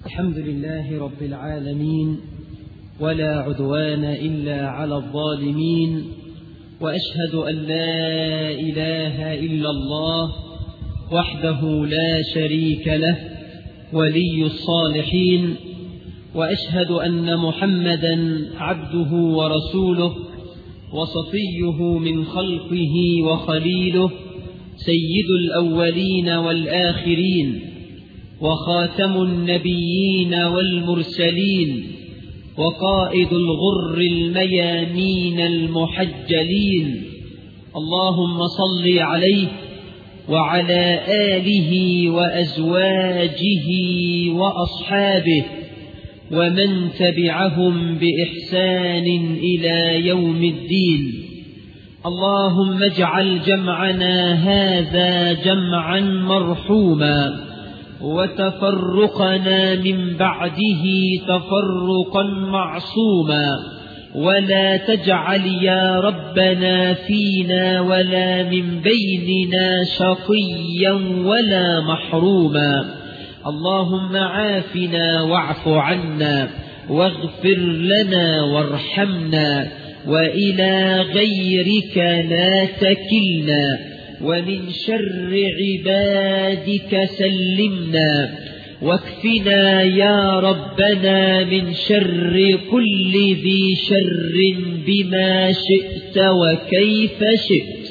الحمد لله رب العالمين ولا عدوان إلا على الظالمين وأشهد أن لا إله إلا الله وحده لا شريك له ولي الصالحين وأشهد أن محمدا عبده ورسوله وصفيه من خلقه وخليله سيد الأولين والآخرين وخاتم النبيين والمرسلين وقائد الغر الميامين المحجلين اللهم صل عليه وعلى آله وأزواجه وأصحابه ومن تبعهم بإحسان إلى يوم الدين اللهم اجعل جمعنا هذا جمعا مرحوما وتفرقنا من بعده تفرقا معصوما ولا تجعل يا ربنا فينا ولا من بيننا شقيا ولا محروما اللهم عافنا واعف عنا واغفر لنا وارحمنا وإلى غيرك لا تكلنا ومن شر عبادك سلمنا واكفنا يا ربنا من شر كل ذي شر بما شئت وكيف شئت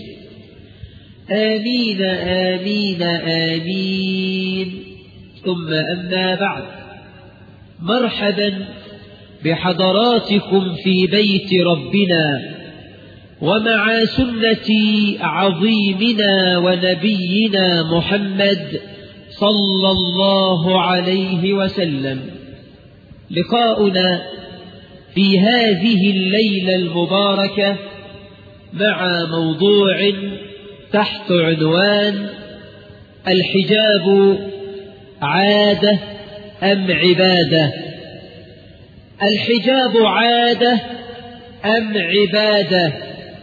آمين آمين آمين ثم أما بعد مرحبا بحضراتكم في بيت ربنا ومع سنة عظيمنا ونبينا محمد صلى الله عليه وسلم لقاؤنا في هذه الليلة المباركة مع موضوع تحت عنوان الحجاب عادة أم عبادة الحجاب عادة أم عبادة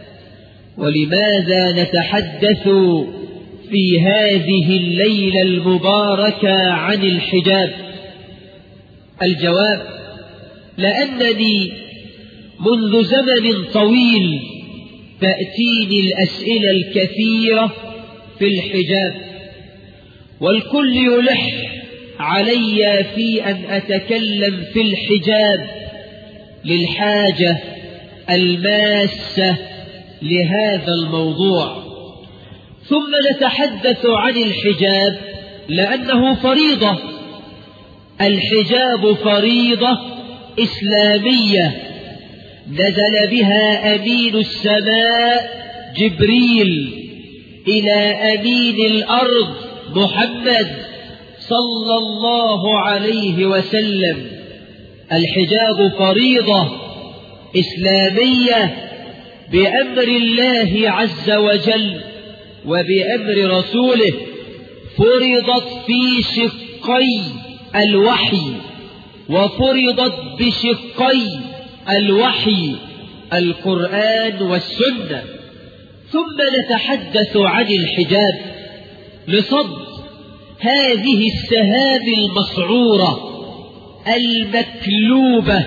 ولماذا نتحدث في هذه الليلة المباركة عن الحجاب الجواب لأنني منذ زمن طويل تأتيني الأسئلة الكثيرة في الحجاب والكل يلح علي في أن أتكلم في الحجاب للحاجة الماسة لهذا الموضوع ثم نتحدث عن الحجاب لأنه فريضة الحجاب فريضة إسلامية نزل بها أمين السماء جبريل إلى أمين الأرض محمد صلى الله عليه وسلم الحجاب فريضة إسلامية بأمر الله عز وجل وبأمر رسوله فرضت في شقي الوحي وفرضت بشقي الوحي القرآن والسنة ثم نتحدث عن الحجاب لصد هذه السهام المسعورة المكلوبة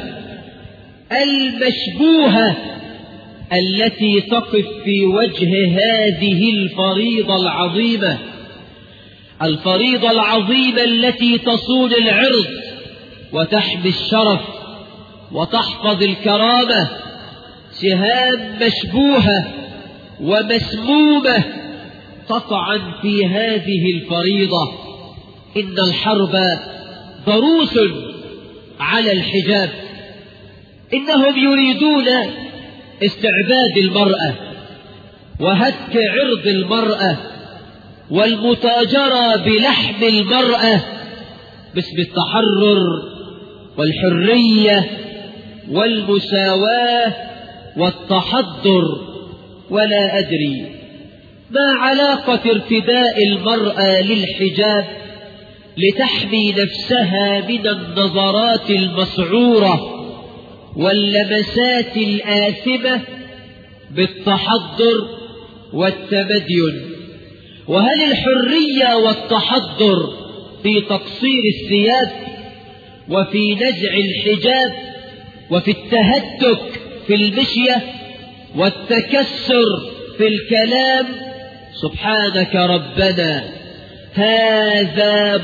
المشبوهة التي تقف في وجه هذه الفريضة العظيمة الفريضة العظيمة التي تصون العرض وتحمي الشرف وتحفظ الكرامة سهام مشبوهة ومسمومة تطعن في هذه الفريضة إن الحرب ضروس على الحجاب إنهم يريدون استعباد المرأة وهتك عرض المرأة والمتاجرة بلحم المرأة باسم التحرر والحرية والمساواة والتحضر ولا أدري ما علاقة ارتداء المرأة للحجاب لتحمي نفسها من النظرات المسعورة واللمسات الآثمة بالتحضر والتمدين وهل الحرية والتحضر في تقصير الثياب وفي نزع الحجاب وفي التهتك في المشية والتكسر في الكلام سبحانك ربنا هذا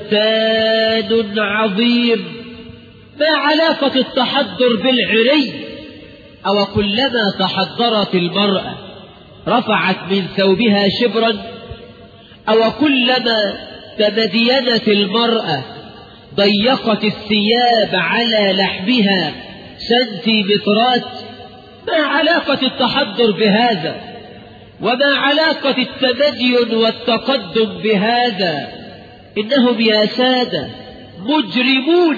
بهتان عظيم ما علاقة التحضر بالعري أو كلما تحضرت المرأة رفعت من ثوبها شبرا أو كلما تمدينت المرأة ضيقت الثياب على لحمها سنتيمترات ما علاقة التحضر بهذا وما علاقة التمدين والتقدم بهذا إنهم يا سادة مجرمون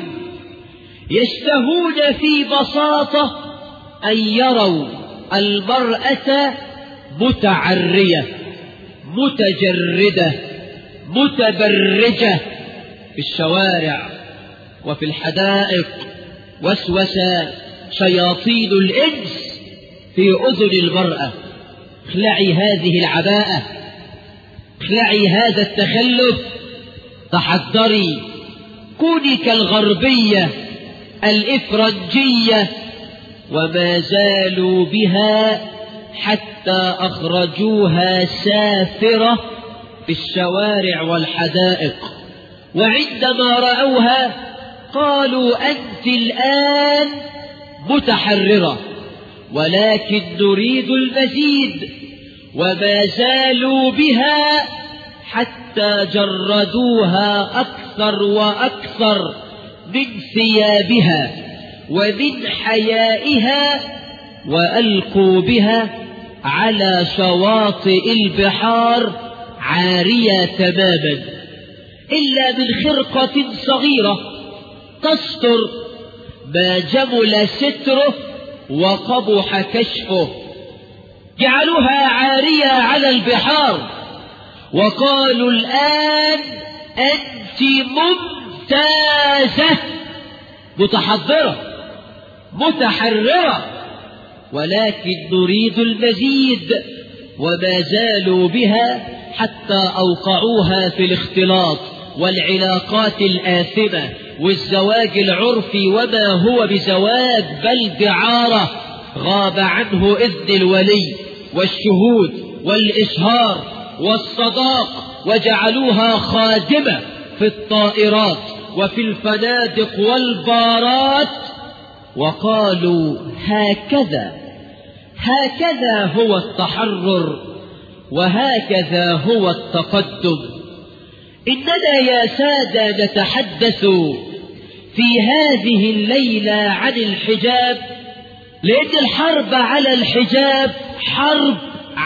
يشتهون في بساطة أن يروا المرأة متعرية متجردة متبرجة في الشوارع وفي الحدائق وسوس شياطين الإنس في أذن المرأة اخلعي هذه العباءة اخلعي هذا التخلف تحضري كوني كالغربية الإفرنجية وما زالوا بها حتى أخرجوها سافرة في الشوارع والحدائق وعندما رأوها قالوا أنت الآن متحررة ولكن نريد المزيد وما زالوا بها حتى جردوها أكثر وأكثر من ثيابها ومن حيائها وألقوا بها على شواطئ البحار عارية تماما إلا من خرقة صغيرة تستر ما جمل ستره وقبح كشفه جعلوها عارية على البحار وقالوا الآن أنت ممتازة متحضرة متحررة ولكن نريد المزيد وما زالوا بها حتى أوقعوها في الاختلاط والعلاقات الآثمة والزواج العرفي وما هو بزواج بل دعارة غاب عنه إذن الولي والشهود والإشهار والصداق وجعلوها خادمة في الطائرات وفي الفنادق والبارات وقالوا هكذا هكذا هو التحرر وهكذا هو التقدم إننا يا سادة نتحدث في هذه الليلة عن الحجاب لأن الحرب على الحجاب حرب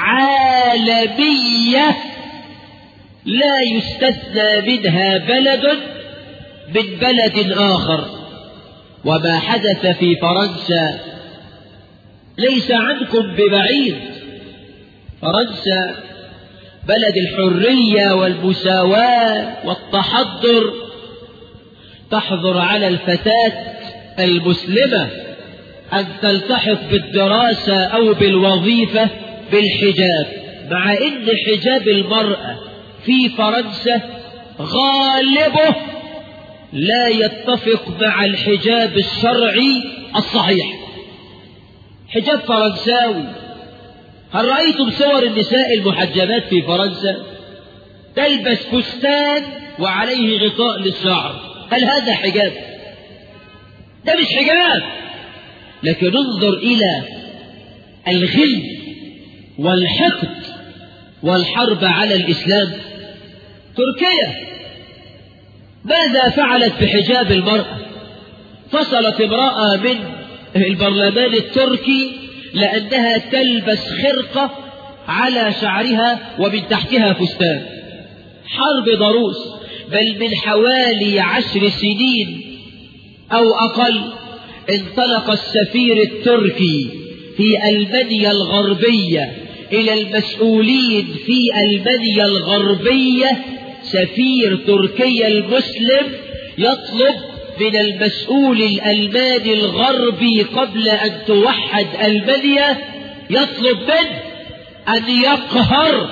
عالمية لا يستثنى منها بلد من بلد آخر وما حدث في فرنسا ليس عنكم ببعيد فرنسا بلد الحرية والمساواة والتحضر تحظر على الفتاة المسلمة أن تلتحق بالدراسة أو بالوظيفة بالحجاب مع أن حجاب المرأة في فرنسا غالبه لا يتفق مع الحجاب الشرعي الصحيح حجاب فرنساوي هل رأيتم صور النساء المحجبات في فرنسا تلبس فستان وعليه غطاء للشعر هل هذا حجاب ده مش حجاب لكن انظر إلى الغل والحقد والحرب على الإسلام تركيا ماذا فعلت بحجاب المرأة فصلت امرأة من البرلمان التركي لأنها تلبس خرقة على شعرها ومن تحتها فستان حرب ضروس بل من حوالي عشر سنين أو أقل انطلق السفير التركي في ألمانيا الغربية إلى المسؤولين في ألمانيا الغربية سفير تركيا المسلم يطلب من المسؤول الألماني الغربي قبل أن توحد ألمانيا يطلب منه أن يقهر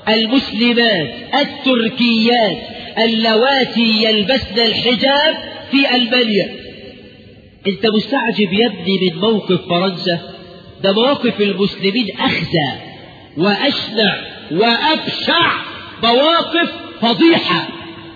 المسلمات التركيات اللواتي يلبسن الحجاب في ألمانيا انت مستعجب يا ابني من موقف فرنسا ده مواقف المسلمين أخزى وأشنع وأبشع مواقف فضيحة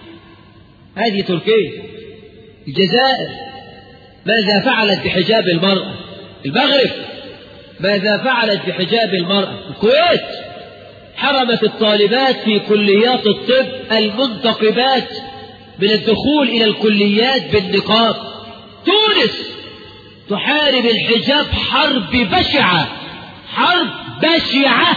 هذه تركيا الجزائر ماذا فعلت بحجاب المرأة المغرب ماذا فعلت بحجاب المرأة الكويت حرمت الطالبات في كليات الطب المنتقبات من الدخول إلى الكليات بالنقاب تونس تحارب الحجاب حرب بشعة حرب بشعة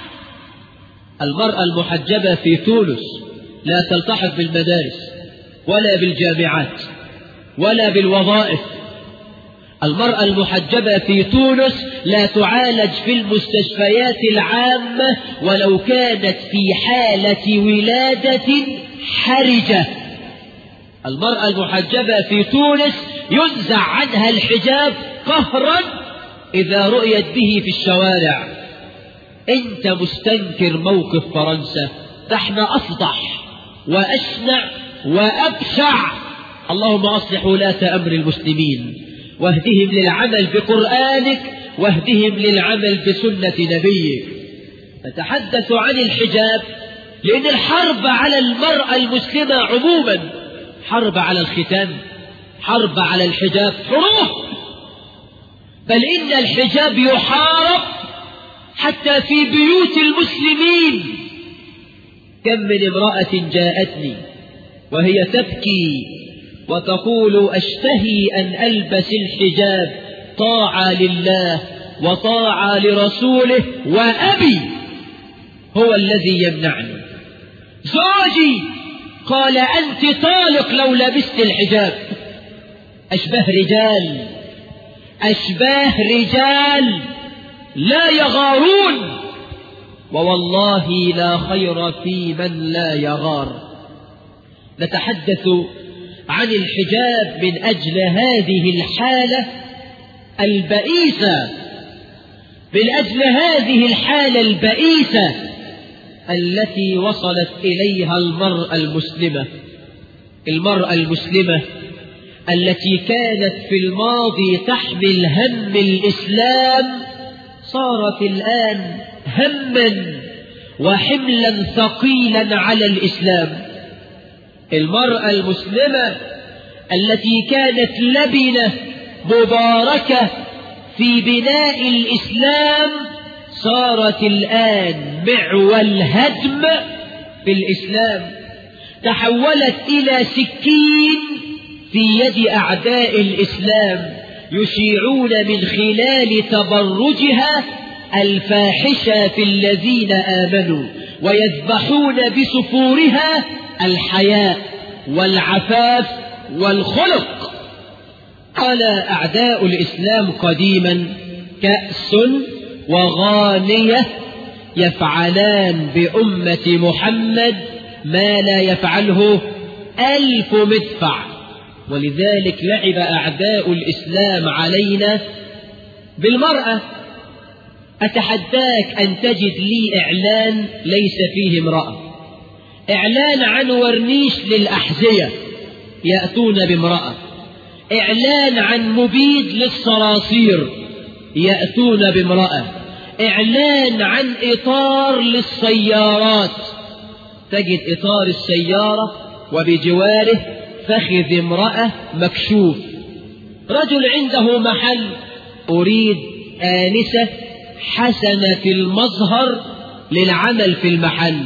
المرأة المحجبة في تونس لا تلتحق بالمدارس ولا بالجامعات ولا بالوظائف المرأة المحجبة في تونس لا تعالج في المستشفيات العامة ولو كانت في حالة ولادة حرجة المرأة المحجبة في تونس ينزع عنها الحجاب قهرا إذا رؤيت به في الشوارع أنت مستنكر موقف فرنسا نحن أفضح وأشنع وأبشع اللهم أصلح ولاة أمر المسلمين واهدهم للعمل بقرآنك واهدهم للعمل بسنة نبيك نتحدث عن الحجاب لأن الحرب على المرأة المسلمة عموما حرب على الختان حرب على الحجاب حروب بل إن الحجاب يحارب حتى في بيوت المسلمين كم من امرأة جاءتني وهي تبكي وتقول أشتهي أن ألبس الحجاب طاعة لله وطاعة لرسوله وأبي هو الذي يمنعني زوجي قال أنت طالق لو لبست الحجاب أشباه رجال أشباه رجال لا يغارون ووالله لا خير في من لا يغار نتحدث عن الحجاب من أجل هذه الحالة البئيسة من أجل هذه الحالة البئيسة التي وصلت إليها المرأة المسلمة المرأة المسلمة التي كانت في الماضي تحمل هم الإسلام صارت الآن هما وحملا ثقيلا على الإسلام المرأة المسلمة التي كانت لبنة مباركة في بناء الإسلام صارت الآن معول هدم في الإسلام تحولت إلى سكين في يد أعداء الإسلام يشيعون من خلال تبرجها الفاحشة في الذين آمنوا ويذبحون بسفورها الحياء والعفاف والخلق قال أعداء الإسلام قديما كأس وغانية يفعلان بأمة محمد ما لا يفعله ألف مدفع ولذلك لعب أعداء الإسلام علينا بالمرأة أتحداك أن تجد لي إعلان ليس فيه امرأة إعلان عن ورنيش للأحذية يأتون بامرأة إعلان عن مبيد للصراصير يأتون بامرأة إعلان عن إطار للسيارات تجد إطار السيارة وبجواره فخذ امرأة مكشوف رجل عنده محل أريد آنسة حسنة المظهر للعمل في المحل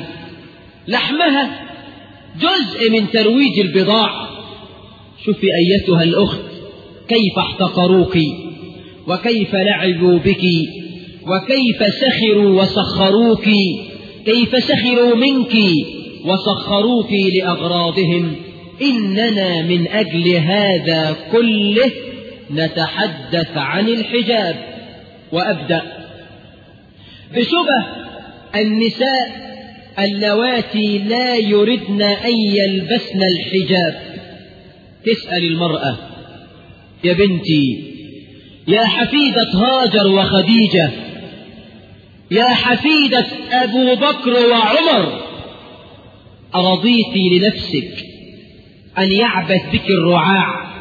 لحمها جزء من ترويج البضاعة شوفي أيتها الأخت كيف احتقروك وكيف لعبوا بك وكيف سخروا وسخروك كيف سخروا منك وسخروك لأغراضهم إننا من أجل هذا كله نتحدث عن الحجاب وأبدأ بشبه النساء اللواتي لا يردن أن يلبسن الحجاب تسأل المرأة يا بنتي يا حفيدة هاجر وخديجة يا حفيدة أبو بكر وعمر أرضيت لنفسك أن يعبث بك الرعاع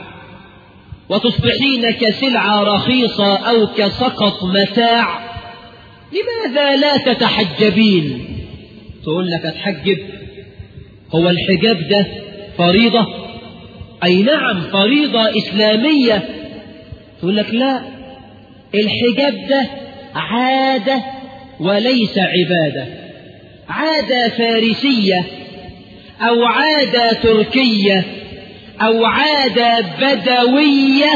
وتصبحين كسلعة رخيصة أو كسقط متاع لماذا لا تتحجبين تقول لك اتحجب هو الحجاب ده فريضة أي نعم فريضة إسلامية تقول لك لا الحجاب ده عادة وليس عبادة عادة فارسية أو عادة تركية أو عادة بدوية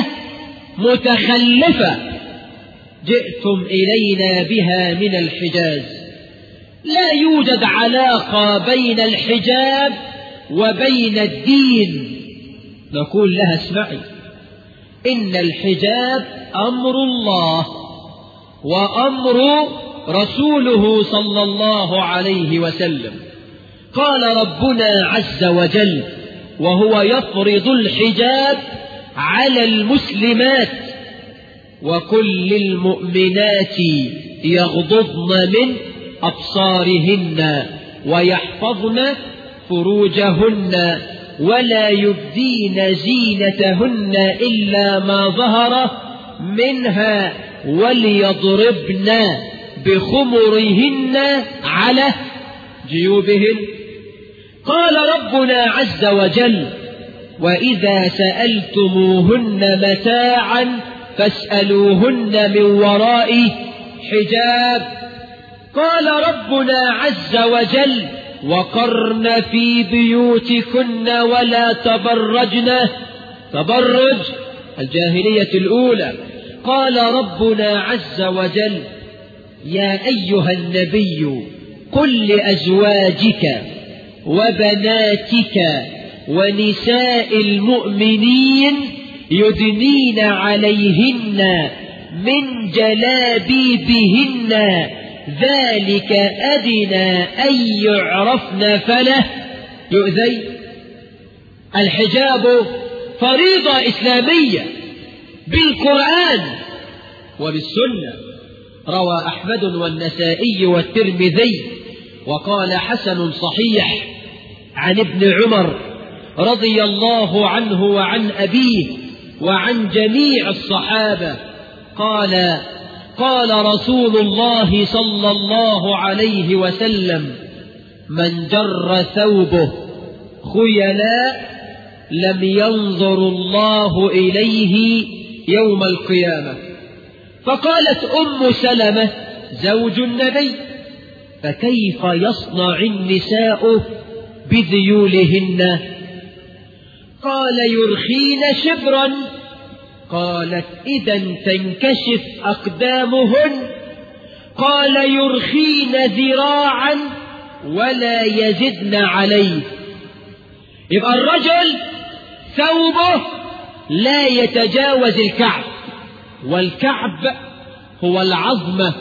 متخلفة جئتم إلينا بها من الحجاز لا يوجد علاقة بين الحجاب وبين الدين نقول لها اسمعي إن الحجاب أمر الله وأمر رسوله صلى الله عليه وسلم قال ربنا عز وجل وهو يفرض الحجاب على المسلمات وكل المؤمنات يغضضن من أبصارهن ويحفظن فروجهن ولا يبدين زينتهن إلا ما ظهر منها وليضربن بخمرهن على جيوبهن قال ربنا عز وجل وإذا سألتموهن متاعا فاسألوهن من وراء حجاب قال ربنا عز وجل وقرن في بيوتكن ولا تبرجن تبرج الجاهلية الأولى قال ربنا عز وجل يا أيها النبي قل لأزواجك وبناتك ونساء المؤمنين يدنين عليهن من جلابيبهن ذلك أدنى أن يعرفن فله يؤذي الحجاب فريضة إسلامية بالقرآن وبالسنة روى أحمد والنسائي والترمذي وقال حسن صحيح عن ابن عمر رضي الله عنه وعن أبيه وعن جميع الصحابة قال قال رسول الله صلى الله عليه وسلم من جر ثوبه خيلاء لم ينظر الله إليه يوم القيامة فقالت أم سلمة زوج النبي فكيف يصنع النساء بذيولهن قال يرخين شبرا قالت إذا تنكشف أقدامهن قال يرخين ذراعا ولا يزدن عليه يبقى الرجل ثوبه لا يتجاوز الكعب والكعب هو العظمة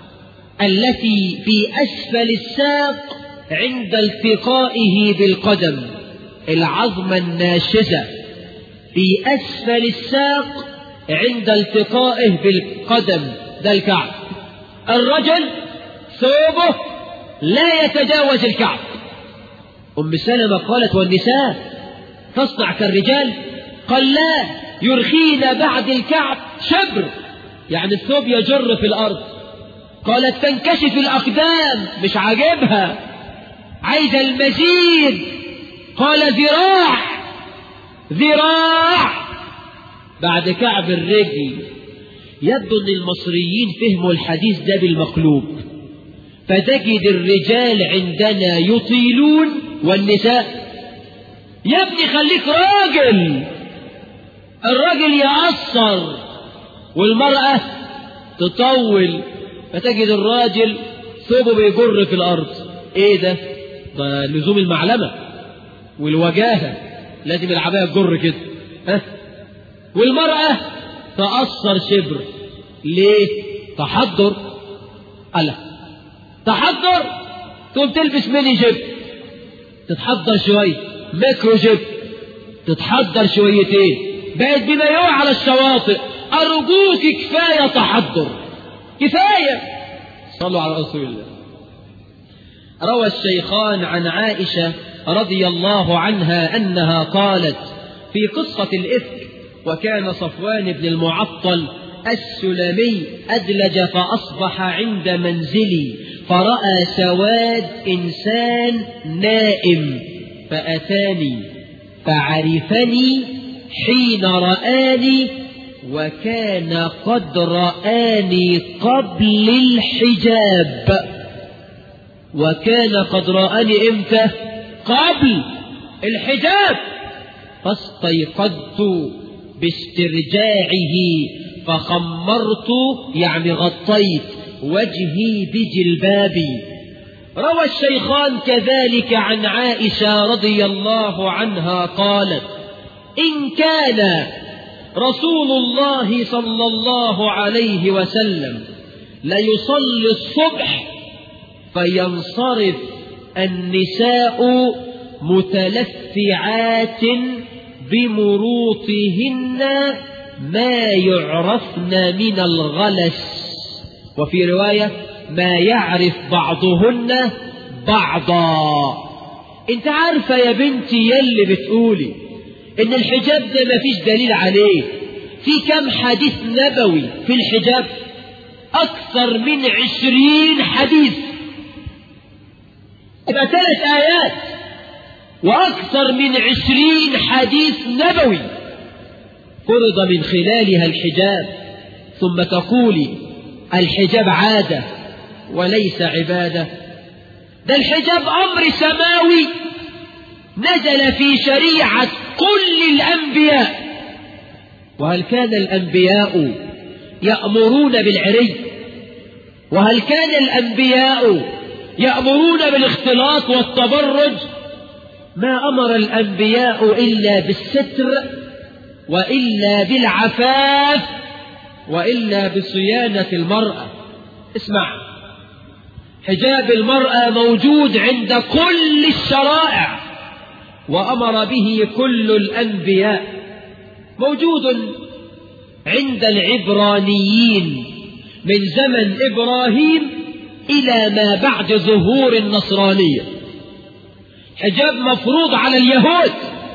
التي في أسفل الساق عند التقائه بالقدم العظمة الناشزة في أسفل الساق عند التقائه بالقدم ده الكعب الرجل ثوبه لا يتجاوز الكعب أم سلمة قالت والنساء تصنع كالرجال قال لا يرخين بعد الكعب شبر يعني الثوب يجر في الأرض قالت تنكشف الأقدام مش عاجبها عايزة المزيد قال ذراع ذراع بعد كعب الرجل يبدو ان المصريين فهموا الحديث ده بالمقلوب فتجد الرجال عندنا يطيلون والنساء يا ابني خليك راجل الراجل يقصر والمرأة تطول فتجد الراجل ثوبه بيجر في الأرض ايه ده ده لزوم المعلمة والوجاهة لازم العباية تجر كده ها والمرأة تقصر شبر ليه تحضر ألا تحضر تقوم تلبس ميني جيب تتحضر شوية ميكرو جيب تتحضر شويتين بقت بمايوه على الشواطئ أرجوك كفاية تحضر كفاية صلوا على رسول الله روى الشيخان عن عائشة رضي الله عنها أنها قالت في قصة الإفك وكان صفوان بن المعطل السلمي أدلج فأصبح عند منزلي فرأى سواد إنسان نائم فأتاني فعرفني حين رآني وكان قد رآني قبل الحجاب وكان قد رآني إمتى قبل الحجاب فاستيقظت باسترجاعه فخمرت يعني غطيت وجهي بجلبابي روى الشيخان كذلك عن عائشة رضي الله عنها قالت إن كان رسول الله صلى الله عليه وسلم ليصلي الصبح فينصرف النساء متلفعات بمروطهن ما يعرفن من الغلس وفي رواية ما يعرف بعضهن بعضا انت عارفة يا بنتي يلي بتقولي ان الحجاب ده مفيش دليل عليه في كم حديث نبوي في الحجاب اكثر من عشرين حديث يبقى ثلاث ايات واكثر من عشرين حديث نبوي فرض من خلالها الحجاب ثم تقولي الحجاب عادة وليس عبادة ده الحجاب أمر سماوي نزل في شريعة كل الأنبياء وهل كان الأنبياء يأمرون بالعري وهل كان الأنبياء يأمرون بالاختلاط والتبرج ما أمر الأنبياء إلا بالستر وإلا بالعفاف وإلا بصيانة المرأة اسمع حجاب المرأة موجود عند كل الشرائع وأمر به كل الأنبياء موجود عند العبرانيين من زمن إبراهيم إلى ما بعد ظهور النصرانية حجاب مفروض على اليهود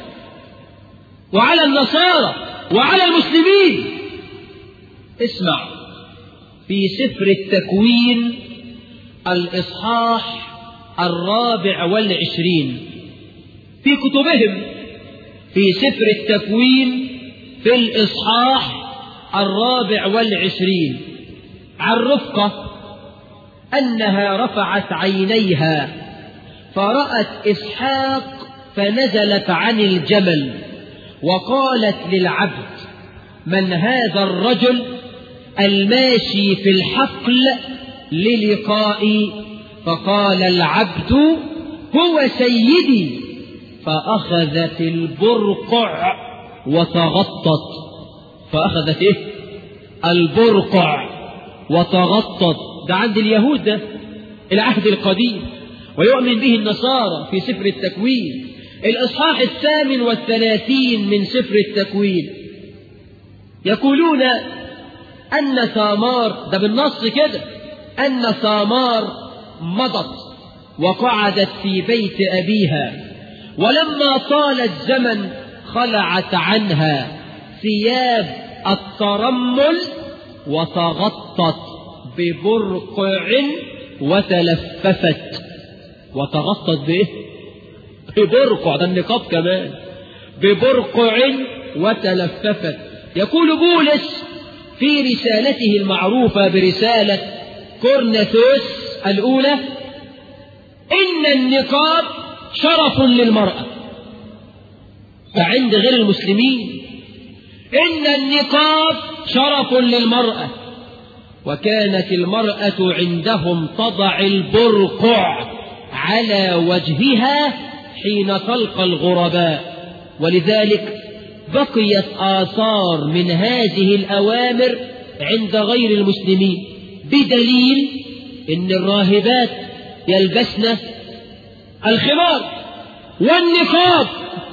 وعلى النصارى وعلى المسلمين اسمع في سفر التكوين الإصحاح الرابع والعشرين في كتبهم في سفر التكوين في الإصحاح الرابع والعشرين عن رفقة أنها رفعت عينيها فرأت إسحاق فنزلت عن الجمل وقالت للعبد من هذا الرجل الماشي في الحقل للقائي فقال العبد هو سيدي فأخذت البرقع وتغطت فأخذت إيه البرقع وتغطت ده عند اليهود ده العهد القديم ويؤمن به النصارى في سفر التكوين الإصحاح الثامن والثلاثين من سفر التكوين يقولون أن ثامار ده بالنص كده أن ثامار مضت وقعدت في بيت أبيها ولما طال الزمن خلعت عنها ثياب الترمل وتغطت ببرقع وتلففت وتغطت بايه ببرقع ده النقاب كمان ببرقع وتلففت يقول بولس في رسالته المعروفة برسالة كورنثوس الأولى إن النقاب شرف للمرأة فعند غير المسلمين إن النقاب شرف للمرأة وكانت المرأة عندهم تضع البرقع على وجهها حين تلقى الغرباء ولذلك بقيت آثار من هذه الأوامر عند غير المسلمين بدليل إن الراهبات يلبسن الخمار والنقاب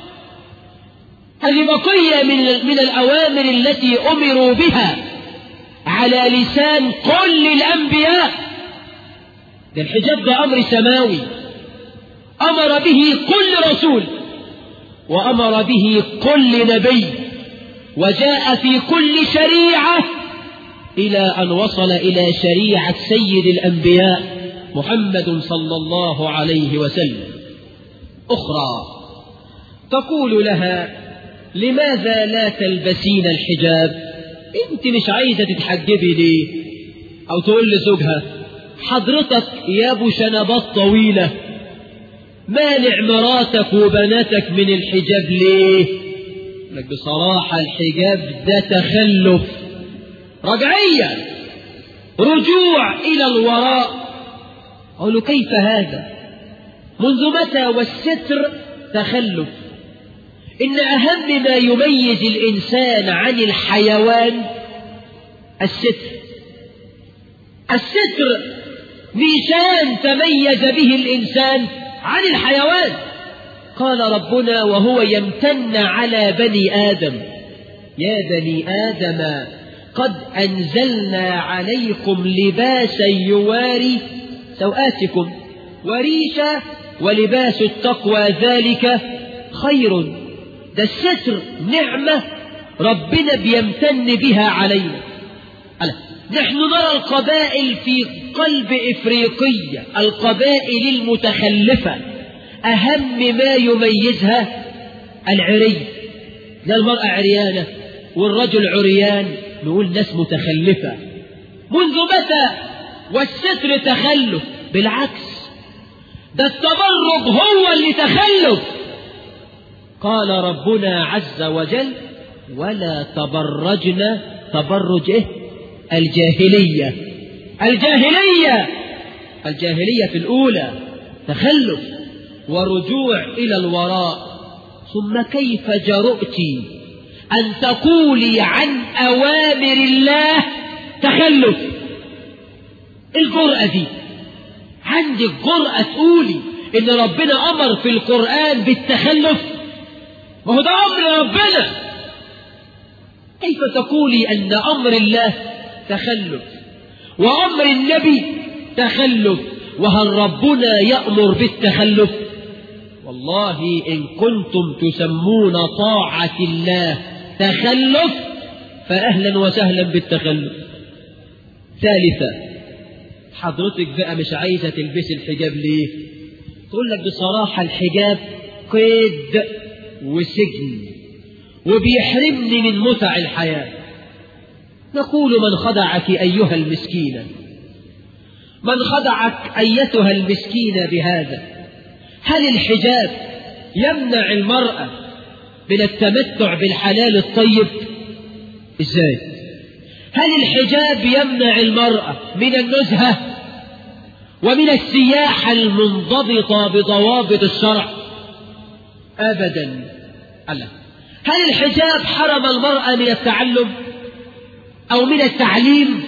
هذه بقية من, من الأوامر التي أمروا بها على لسان كل الأنبياء ده الحجاب ده أمر سماوي أمر به كل رسول وأمر به كل نبي وجاء في كل شريعة إلى أن وصل إلى شريعة سيد الأنبياء محمد صلى الله عليه وسلم أخرى تقول لها لماذا لا تلبسين الحجاب انت مش عايزة تتحجبي ليه او تقول لزوجها حضرتك يا ابو شنبات طويلة مانع مراتك وبناتك من الحجاب ليه لك بصراحة الحجاب ده تخلف رجعية رجوع إلى الوراء أقول كيف هذا منذ متى والستر تخلف إن أهم ما يميز الإنسان عن الحيوان الستر الستر نيشان تميز به الإنسان عن الحيوان قال ربنا وهو يمتن على بني آدم يا بني آدم قد أنزلنا عليكم لباسا يواري سوآتكم وريشا ولباس التقوى ذلك خير ده الستر نعمة ربنا بيمتن بها علينا ألا. نحن نرى القبائل في قلب إفريقية القبائل المتخلفة أهم ما يميزها العري ده المرأة عريانة والرجل عريان نقول ناس متخلفة منذ متى والستر تخلف بالعكس ده التبرج هو اللي تخلف قال ربنا عز وجل ولا تبرجنا تبرج ايه الجاهلية الجاهلية الجاهلية في الأولى تخلف ورجوع إلى الوراء ثم كيف جرؤت أن تقولي عن أوامر الله تخلف الجرأة دي عندك جرأة تقولي إن ربنا أمر في القرآن بالتخلف ما هو ده أمر ربنا كيف تقولي أن أمر الله تخلف وأمر النبي تخلف وهل ربنا يأمر بالتخلف والله إن كنتم تسمون طاعة الله تخلف فأهلا وسهلا بالتخلف ثالثا حضرتك بقى مش عايزة تلبسي الحجاب ليه تقول لك بصراحة الحجاب قيد وسجن وبيحرمني من متع الحياة نقول من خدعك أيها المسكينة من خدعك أيتها المسكينة بهذا هل الحجاب يمنع المرأة من التمتع بالحلال الطيب ازاي هل الحجاب يمنع المرأة من النزهة ومن السياحة المنضبطة بضوابط الشرع أبدا ألا هل الحجاب حرم المرأة من التعلم أو من التعليم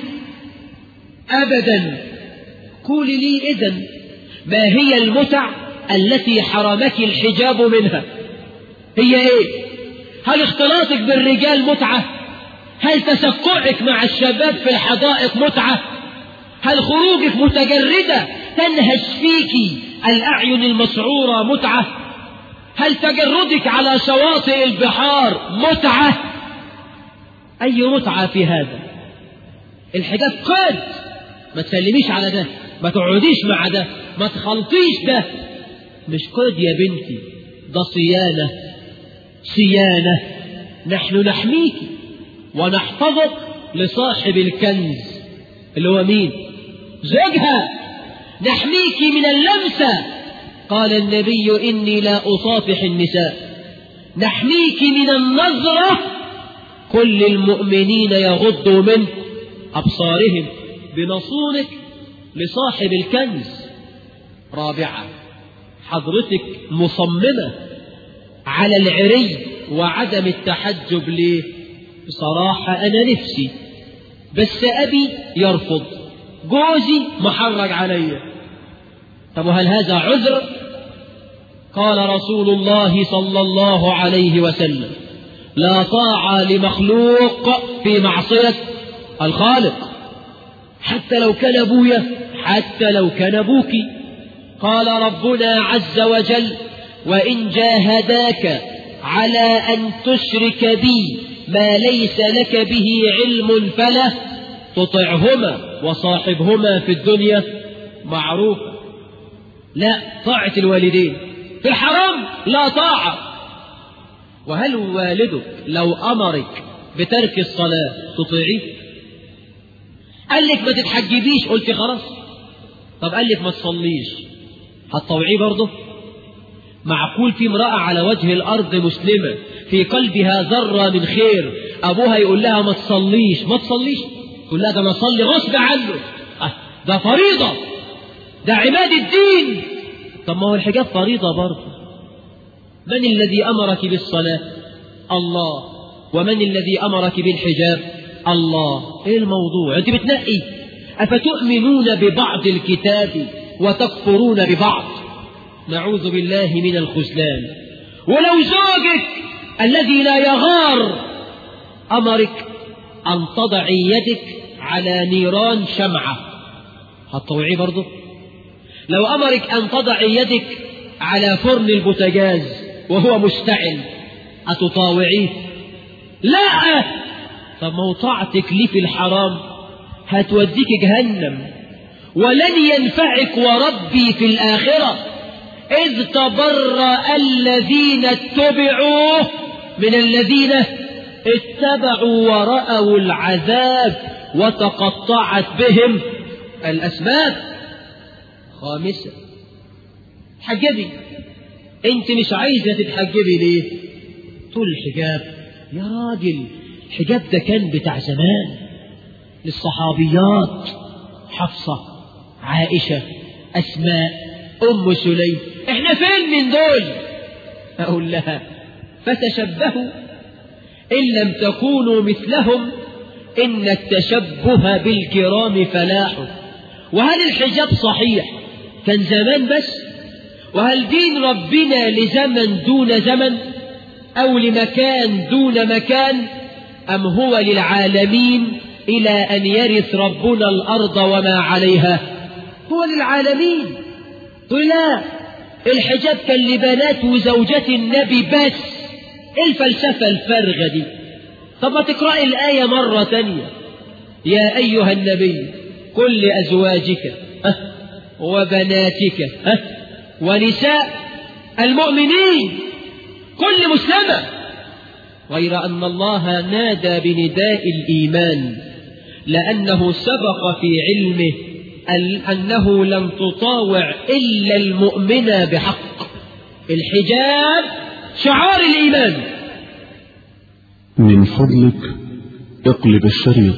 أبدا قولي لي إذن ما هي المتع التي حرمك الحجاب منها هي إيه هل اختلاطك بالرجال متعة هل تسكعك مع الشباب في الحدائق متعة هل خروجك متجردة تنهش فيك الأعين المسعورة متعة هل تجردك على شواطئ البحار متعة أي متعة في هذا الحجاب قد ما تسلميش على ده ما تقعديش مع ده ما تخلطيش ده مش قد يا بنتي ده صيانة صيانة نحن نحميك ونحفظك لصاحب الكنز اللي هو مين زوجها نحميك من اللمسة قال النبي إني لا أصافح النساء نحميك من النظرة كل المؤمنين يغضوا من أبصارهم بنصونك لصاحب الكنز رابعا حضرتك مصممة على العري وعدم التحجب ليه بصراحة أنا نفسي بس أبي يرفض جوزي محرج علي طب وهل هذا عذر قال رسول الله صلى الله عليه وسلم لا طاعة لمخلوق في معصية الخالق حتى لو كان أبويا حتى لو كان أبوك قال ربنا عز وجل وإن جاهداك على أن تشرك بي ما ليس لك به علم فلا تطعهما وصاحبهما في الدنيا معروفا لا طاعة الوالدين في الحرام لا طاعة وهل والدك لو أمرك بترك الصلاة تطيعيه قال لك ما تتحجبيش قلت خلاص طب قال لك ما تصليش هتطوعيه برضه معقول في امرأة على وجه الأرض مسلمة في قلبها ذرة من خير أبوها يقول لها ما تصليش ما تصليش تقول لها ده أنا أصلي غصب عنه أه ده فريضة ده عماد الدين طب ما هو الحجاب فريضة برضه من الذي أمرك بالصلاة الله ومن الذي أمرك بالحجاب الله ايه الموضوع انت بتنقي أفتؤمنون ببعض الكتاب وتكفرون ببعض نعوذ بالله من الخذلان ولو زوجك الذي لا يغار أمرك أن تضعي يدك على نيران شمعة هتطوعيه برضه لو أمرك أن تضعي يدك على فرن البوتاجاز وهو مشتعل أتطاوعيه لا طب موطعتك ليه في الحرام هتوديك جهنم ولن ينفعك وربي في الآخرة إذ تبرأ الذين اتبعوا من الذين اتبعوا ورأوا العذاب وتقطعت بهم الأسباب خامسة حجبي انت مش عايزة تتحجبي ليه تقول الحجاب يا راجل الحجاب ده كان بتاع زمان للصحابيات حفصة عائشة أسماء أم سليم احنا فين من دول أقول لها فتشبهوا إن لم تكونوا مثلهم إن التشبه بالكرام فلاح وهل الحجاب صحيح كان زمان بس وهل دين ربنا لزمن دون زمن أو لمكان دون مكان أم هو للعالمين إلى أن يرث ربنا الأرض وما عليها هو للعالمين لا الحجاب كان لبنات وزوجات النبي بس الفلسفة الفارغة دي طب ما تقرأي الآية مرة تانية يا أيها النبي قل لأزواجك أه وبناتك أه ونساء المؤمنين كل مسلمة غير أن الله نادى بنداء الإيمان لأنه سبق في علمه أنه لم تطاوع إلا المؤمن بحق الحجاب شعار الإيمان من فضلك اقلب الشريط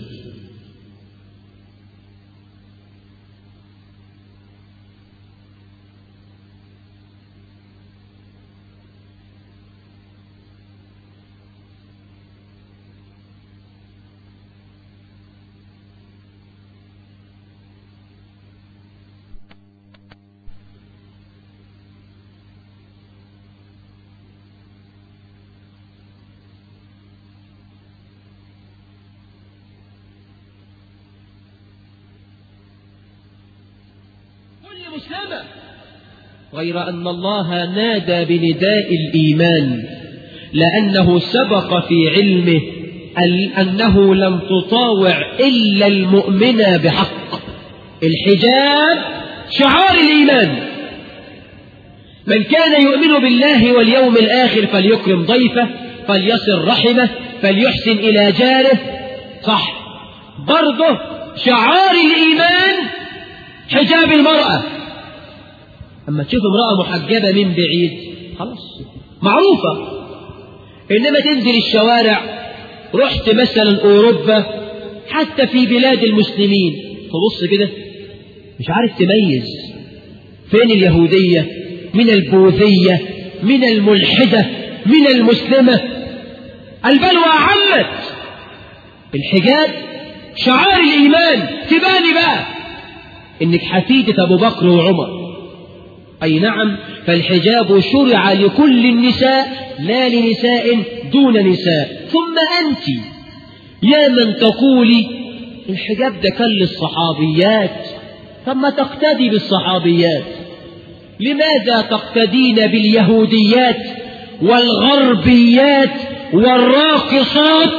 مسلمة غير أن الله نادى بنداء الإيمان لأنه سبق في علمه أنه لم تطاوع إلا المؤمن بحق الحجاب شعار الإيمان من كان يؤمن بالله واليوم الآخر فليكرم ضيفه فليصل رحمه فليحسن إلى جاره صح برضه شعار الإيمان حجاب المرأة أما تشوف امرأة محجبة من بعيد خلاص معروفة إنما تنزل الشوارع رحت مثلا أوروبا حتى في بلاد المسلمين تبص كده مش عارف تميز فين اليهودية من البوذية من الملحدة من المسلمة البلوى عمت الحجاب شعار الإيمان تباني بقى إنك حفيدة أبو بكر وعمر أي نعم فالحجاب شرع لكل النساء لا لنساء دون نساء ثم أنت يا من تقولي الحجاب ده كان للصحابيات ثم تقتدي بالصحابيات لماذا تقتدين باليهوديات والغربيات والراقصات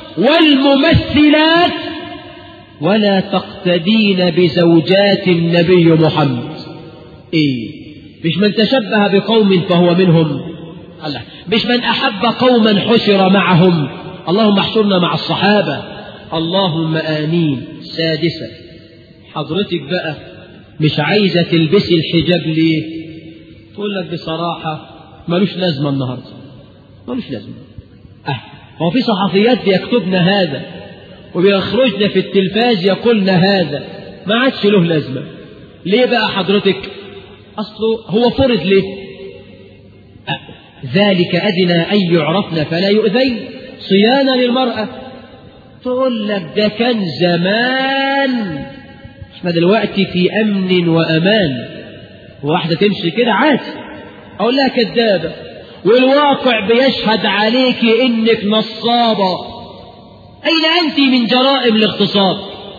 والممثلات ولا تقتدين بزوجات النبي محمد ايه مش من تشبه بقوم فهو منهم الله مش من أحب قوما حشر معهم اللهم احشرنا مع الصحابة اللهم آمين سادسا حضرتك بقى مش عايزة تلبسي الحجاب ليه تقول لك بصراحة ملوش لازمة النهاردة ملوش لازمة أه هو في صحفيات بيكتبن هذا وبيخرجن في التلفاز يقولن هذا ما عادش له لازمة ليه بقى حضرتك أصله هو فرض ليه أه ذلك أدنى أن يعرفن فلا يؤذين صيانة للمرأة تقول لك ده كان زمان احنا دلوقتي في أمن وأمان واحدة تمشي كده عادي أقول لها كذابة والواقع بيشهد عليك إنك نصابة أين أنت من جرائم الاغتصاب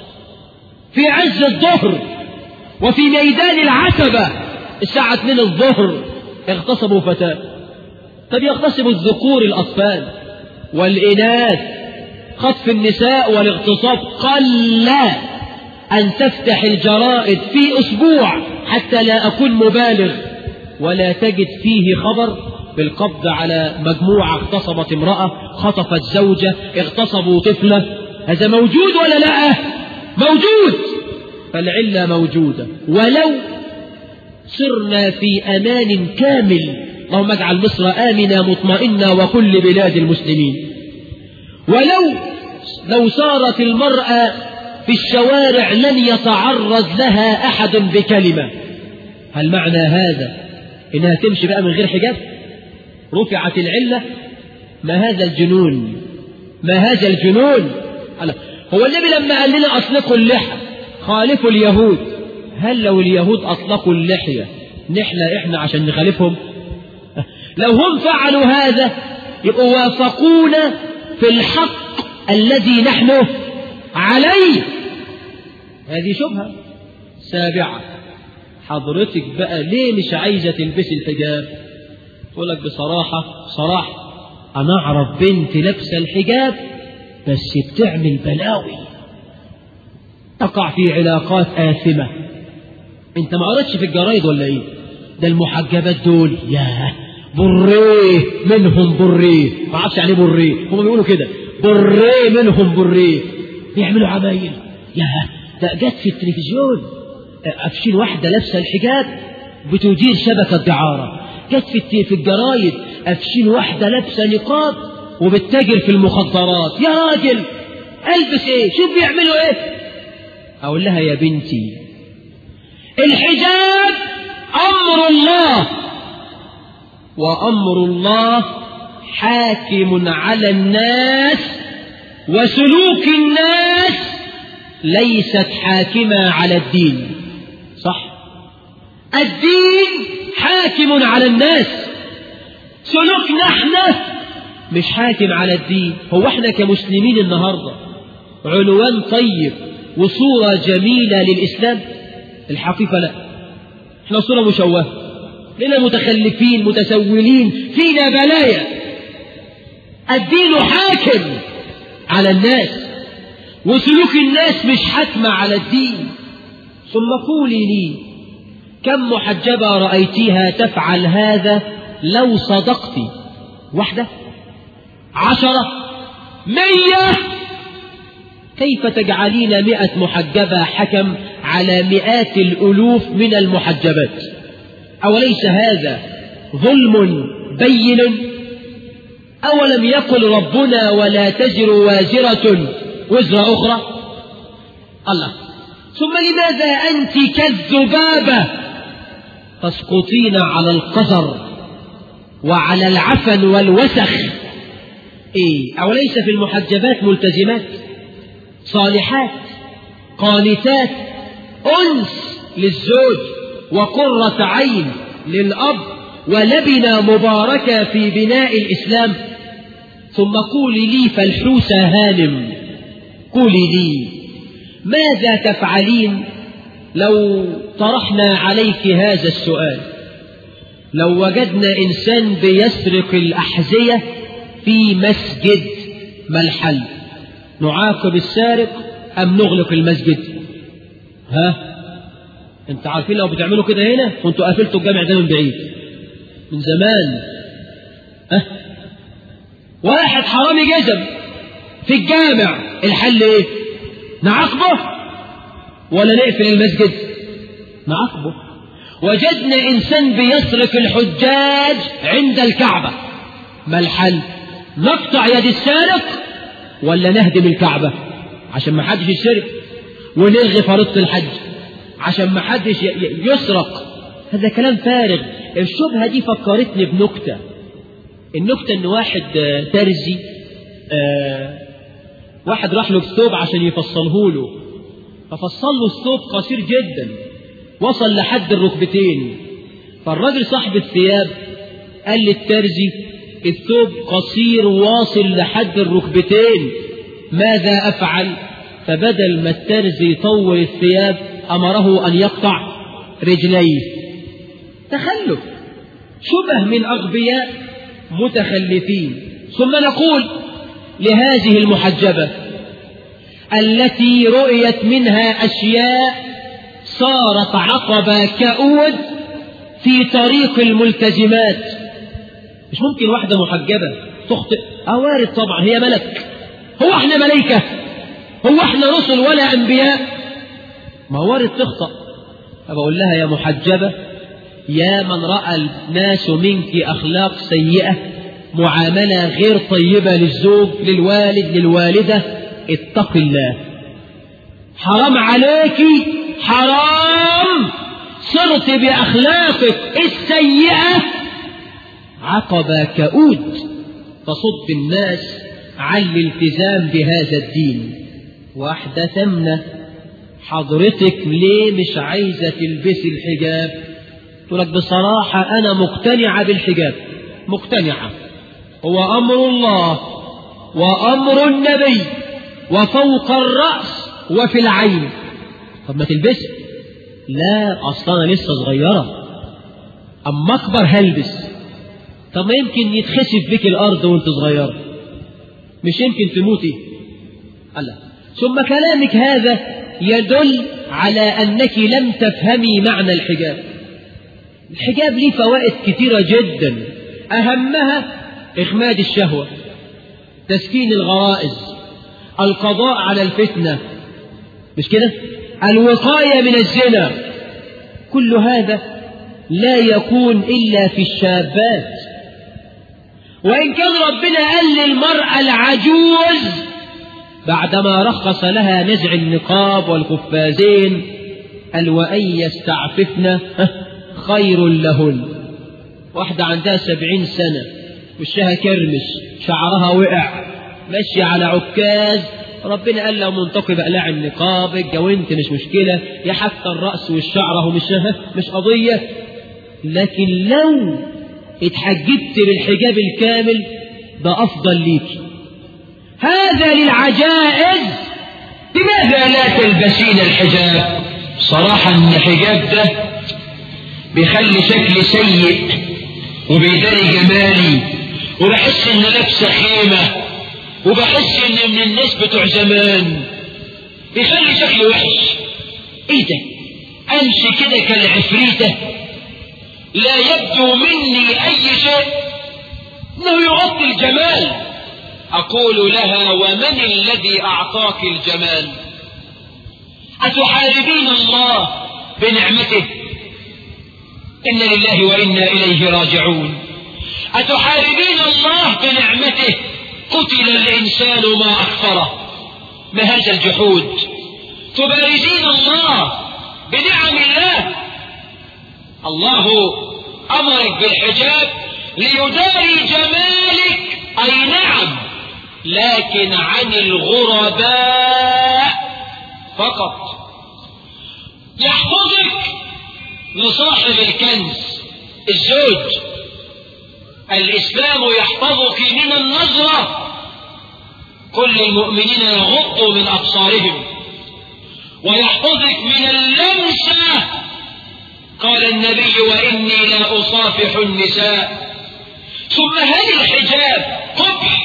في عز الظهر وفي ميدان العتبة الساعة 2 الظهر اغتصبوا فتاة طب يغتصبوا الذكور الأطفال والإناث خطف النساء والاغتصاب قل أن تفتح الجرائد في أسبوع حتى لا أكون مبالغ ولا تجد فيه خبر بالقبض على مجموعة اغتصبت امرأة خطفت زوجة اغتصبوا طفلة هذا موجود ولا لا موجود فالعلة موجودة ولو صرنا في أمان كامل اللهم اجعل مصر آمنة مطمئنة وكل بلاد المسلمين ولو لو صارت المرأة في الشوارع لن يتعرض لها أحد بكلمة هل معنى هذا إنها تمشي بقى من غير حجاب رفعت العلة ما هذا الجنون ما هذا الجنون هو النبي لما قال لنا أطلقوا اللحى خالفوا اليهود هل لو اليهود أطلقوا اللحية نحلى إحنا عشان نخالفهم لو هم فعلوا هذا يبقوا وافقونا في الحق الذي نحن عليه هذه شبهة سابعة حضرتك بقى ليه مش عايزة تلبسي الحجاب تقول لك بصراحة صراحة أنا أعرف بنت لابسة الحجاب بس بتعمل بلاوي تقع في علاقات آثمة انت ما قريتش في الجرايد ولا ايه ده المحجبات دول ياه بريه منهم بريه ما اعرفش يعني بريه هم بيقولوا كده بريه منهم بريه بيعملوا عمايل ياه ده جت في التلفزيون قافشين واحدة لابسة الحجاب بتدير شبكة دعارة جت في في الجرايد قافشين واحدة لابسة نقاب وبتتاجر في المخدرات يا راجل البس ايه شوف بيعملوا ايه اقول لها يا بنتي الحجاب امر الله وامر الله حاكم على الناس وسلوك الناس ليست حاكمة على الدين صح الدين حاكم على الناس سلوكنا احنا مش حاكم على الدين هو احنا كمسلمين النهاردة عنوان طيب وصورة جميلة للإسلام الحقيقة لا احنا صورة مشوهة لنا متخلفين متسولين فينا بلايا الدين حاكم على الناس وسلوك الناس مش حتمة على الدين ثم قولي لي كم محجبة رأيتيها تفعل هذا لو صدقت واحدة عشرة مية كيف تجعلين مئة محجبة حكم على مئات الألوف من المحجبات أوليس هذا ظلم بين أولم يقل ربنا ولا تزر وازرة وزر أخرى الله ثم لماذا أنت كالذبابة تسقطين على القذر وعلى العفن والوسخ إيه أوليس في المحجبات ملتزمات صالحات قانتات أنس للزوج وقرة عين للأب ولبنة مباركة في بناء الإسلام ثم قولي لي فالحوسة هانم قولي لي ماذا تفعلين لو طرحنا عليك هذا السؤال لو وجدنا إنسان بيسرق الأحذية في مسجد ما الحل نعاقب السارق أم نغلق المسجد ها انت عارفين لو بتعملوا كده هنا كنتوا قافلتوا الجامع ده من بعيد من زمان ها واحد حرامي جزم في الجامع الحل ايه نعاقبه ولا نقفل المسجد نعاقبه وجدنا انسان بيسرق الحجاج عند الكعبة ما الحل نقطع يد السارق ولا نهدم الكعبة عشان ما حدش يسرق ونلغي فريضة الحج عشان ما حدش يسرق هذا كلام فارغ الشبهة دي فكرتني بنكتة النكتة ان واحد ترزي آه واحد راح له الثوب عشان يفصله له ففصل له الثوب قصير جدا وصل لحد الركبتين فالراجل صاحب الثياب قال للترزي الثوب قصير واصل لحد الركبتين ماذا أفعل فبدل ما الترزي يطول الثياب أمره أن يقطع رجليه تخلف شبه من أغبياء متخلفين ثم نقول لهذه المحجبة التي رؤيت منها أشياء صارت عقبة كؤود في طريق الملتزمات مش ممكن واحدة محجبة تخطئ أوارد طبعا هي ملك هو احنا ملائكة هو احنا رسل ولا أنبياء ما وارد تخطأ فبقول لها يا محجبة يا من رأى الناس منك أخلاق سيئة معاملة غير طيبة للزوج للوالد للوالدة اتق الله حرام عليك حرام صرت بأخلاقك السيئة عقبة كؤود تصد الناس عن الالتزام بهذا الدين واحدة ثمنة حضرتك ليه مش عايزة تلبسي الحجاب تقول لك بصراحة أنا مقتنعة بالحجاب مقتنعة هو أمر الله وأمر النبي وفوق الرأس وفي العين طب ما تلبسي لا أصلا أنا لسه صغيرة أما أكبر هلبس طب ما يمكن يتخسف بك الأرض وانت صغيرة مش يمكن تموتي الله ثم كلامك هذا يدل على أنك لم تفهمي معنى الحجاب الحجاب ليه فوائد كثيرة جدا أهمها إخماد الشهوة تسكين الغرائز القضاء على الفتنة مش كده الوقاية من الزنا كل هذا لا يكون إلا في الشابات وإن كان ربنا قال للمرأة العجوز بعدما رخص لها نزع النقاب والقفازين قال وأن يستعففن خير لهن واحدة عندها سبعين سنة وشها كرمش شعرها وقع ماشية على عكاز ربنا قال لو منتقب اقلع النقاب اتجوزت مش مشكلة يا حتى الرأس والشعر هو مش مش قضية لكن لو اتحجبت بالحجاب الكامل ده أفضل ليك هذا للعجائز لماذا لا تلبسين الحجاب صراحة ان الحجاب ده بيخلي شكلي سيء وبيداري جمالي وبحس ان لابسه خيمه وبحس ان من الناس بتوع زمان بيخلي شكلي وحش ايه ده امشي كده كالعفريتة لا يبدو مني اي شيء انه يغطي الجمال اقول لها ومن الذي اعطاك الجمال اتحاربين الله بنعمته إن لله وإنا إليه راجعون أتحاربين الله بنعمته قتل الإنسان ما أكفره ما هذا الجحود تبارزين الله بنعم الله الله أمرك بالحجاب ليداري جمالك أي نعم لكن عن الغرباء فقط يحفظك لصاحب الكنز الزوج الإسلام يحفظك من النظرة كل المؤمنين يغضوا من أبصارهم ويحفظك من اللمسة قال النبي وإني لا أصافح النساء ثم هل الحجاب قبح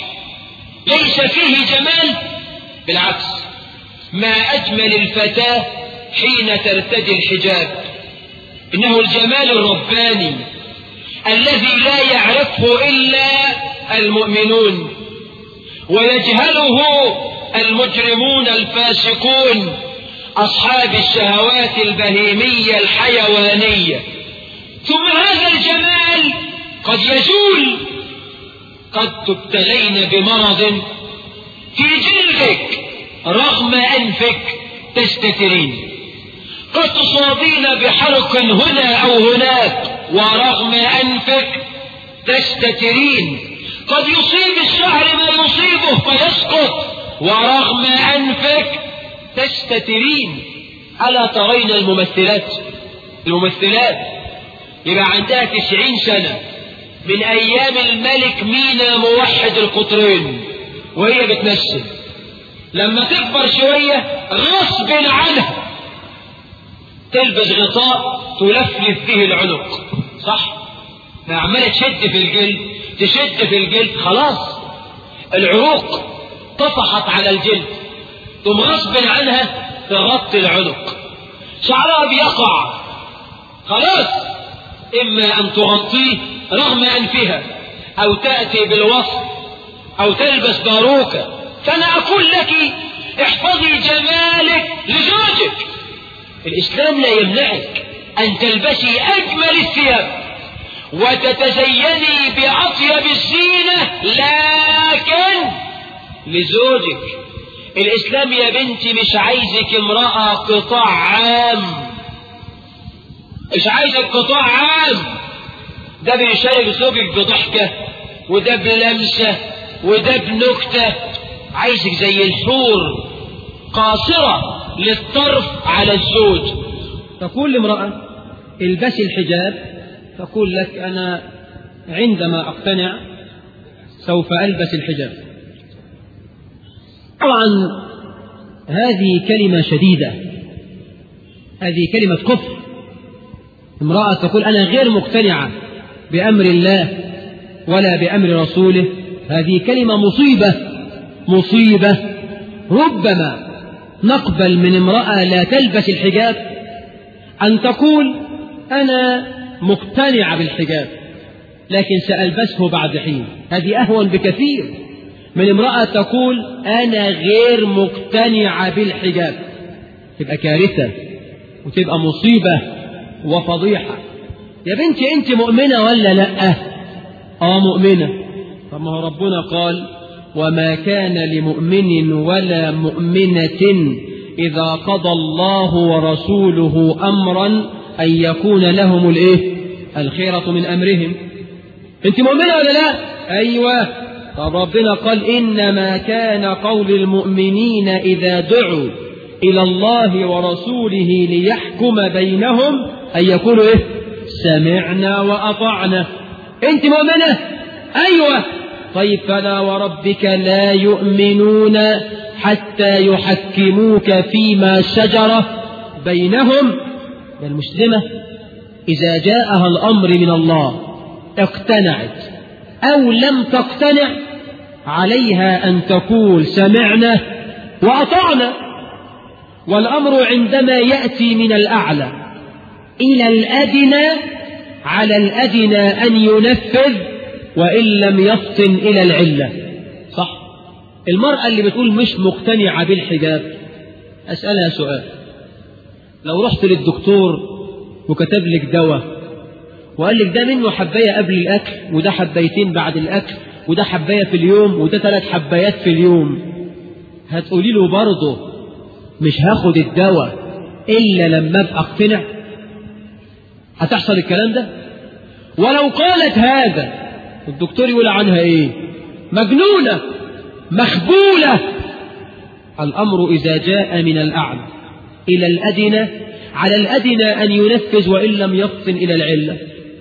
فيه جمال بالعكس ما أجمل الفتاة حين ترتدي الحجاب إنه الجمال الرباني الذي لا يعرفه إلا المؤمنون ويجهله المجرمون الفاسقون أصحاب الشهوات البهيمية الحيوانية ثم هذا الجمال قد يزول قد تبتلين بمرض في جلدك رغم أنفك تستترين قد تصابين بحرق هنا أو هناك ورغم أنفك تستترين قد يصيب الشعر ما يصيبه فيسقط ورغم أنفك تستترين ألا ترين الممثلات الممثلات يبقى عندها تسعين سنة من أيام الملك مينا موحد القطرين وهي بتمثل لما تكبر شوية غصب عنها تلبس غطاء تلفلف به العنق صح فعمالة تشد في الجلد تشد في الجلد خلاص العروق طفحت على الجلد ثم غصب عنها تغطي العنق شعرها بيقع خلاص إما أن تغطيه رغم أنفها أو تأتي بالوصف أو تلبس باروكة فأنا أقول لك احفظي جمالك لزوجك الإسلام لا يمنعك أن تلبسي أجمل الثياب وتتزيني بأطيب الزينة لكن لزوجك الإسلام يا بنتي مش عايزك امرأة قطاع عام مش عايزك قطاع عام ده بيشارك زوجك بضحكة وده بلمسة وده بنكتة عايزك زي الحور قاصرة للطرف على الزوج تقول لامرأة البسي الحجاب تقول لك أنا عندما أقتنع سوف ألبس الحجاب طبعا هذه كلمة شديدة هذه كلمة كفر امرأة تقول أنا غير مقتنعة بأمر الله ولا بأمر رسوله هذه كلمة مصيبة مصيبة ربما نقبل من امرأة لا تلبس الحجاب أن تقول أنا مقتنعة بالحجاب لكن سألبسه بعد حين هذه أهون بكثير من امرأة تقول أنا غير مقتنعة بالحجاب تبقى كارثة وتبقى مصيبة وفضيحة يا بنتي أنت مؤمنة ولا لا آه مؤمنة طب ما هو ربنا قال وما كان لمؤمن ولا مؤمنة إذا قضى الله ورسوله أمرا أن يكون لهم الإيه الخيرة من أمرهم أنت مؤمنة ولا لا أيوة طب ربنا قال إنما كان قول المؤمنين إذا دعوا إلى الله ورسوله ليحكم بينهم أن يقولوا إيه سمعنا وأطعنا أنت مؤمنة أيوة طيب فلا وربك لا يؤمنون حتى يحكموك فيما شجر بينهم المسلمة إذا جاءها الأمر من الله اقتنعت أو لم تقتنع عليها أن تقول سمعنا وأطعنا والأمر عندما يأتي من الأعلى إلى الأدنى على الأدنى أن ينفذ وإن لم يفطن إلى العلة صح المرأة اللي بتقول مش مقتنعة بالحجاب أسألها سؤال لو رحت للدكتور وكتب لك دواء وقال لك ده منه حباية قبل الأكل وده حبايتين بعد الأكل وده حباية في اليوم وده ثلاث حبايات في اليوم هتقولي له برضه مش هاخد الدواء إلا لما أبقى أقتنع هتحصل الكلام ده ولو قالت هذا الدكتور يقول عنها ايه مجنونة مخبولة الأمر إذا جاء من الأعلى إلى الأدنى على الأدنى أن ينفذ وإن لم يفطن إلى العلة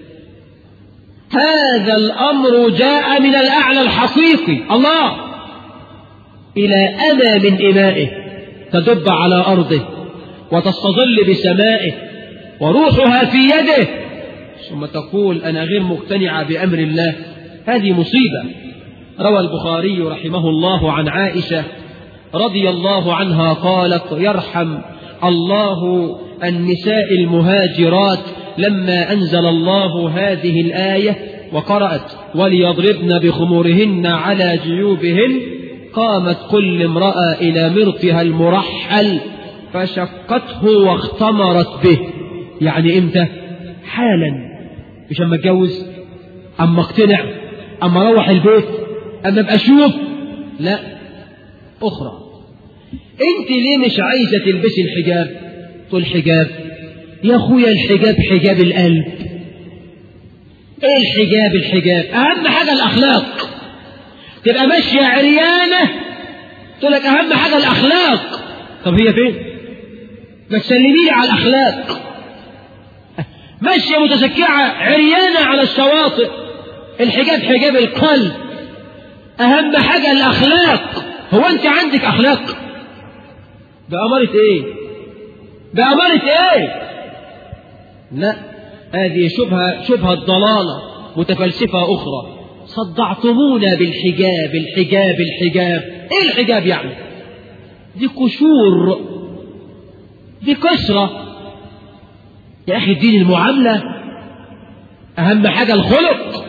هذا الأمر جاء من الأعلى الحقيقي الله إلى أذى من إمائه تدب على أرضه وتستظل بسمائه وروحها في يده ثم تقول أنا غير مقتنعة بأمر الله هذه مصيبة روى البخاري رحمه الله عن عائشة رضي الله عنها قالت يرحم الله النساء المهاجرات لما أنزل الله هذه الآية وقرأت وليضربن بخمورهن على جيوبهن قامت كل امرأة إلى مرطها المرحل فشقته واختمرت به يعني امتى حالا مش اما اتجوز اما اقتنع اما اروح البيت اما ابقى اشوف لا اخرى انت ليه مش عايزه تلبسي الحجاب تقول حجاب يا اخويا الحجاب حجاب القلب ايه الحجاب الحجاب اهم حاجه الاخلاق تبقى ماشيه عريانه تقول لك اهم حاجه الاخلاق طب هي فين ما تسلمي لي على الاخلاق ماشيه متسكعه عريانه على الشواطئ الحجاب حجاب القلب اهم حاجه الاخلاق هو انت عندك اخلاق بأمارة ايه بأمارة ايه لا هذه شبهة شبهة ضلالة متفلسفة أخرى صدعتمونا بالحجاب الحجاب الحجاب ايه الحجاب يعني دي قشور دي كسرة يا أخي الدين المعاملة أهم حاجة الخلق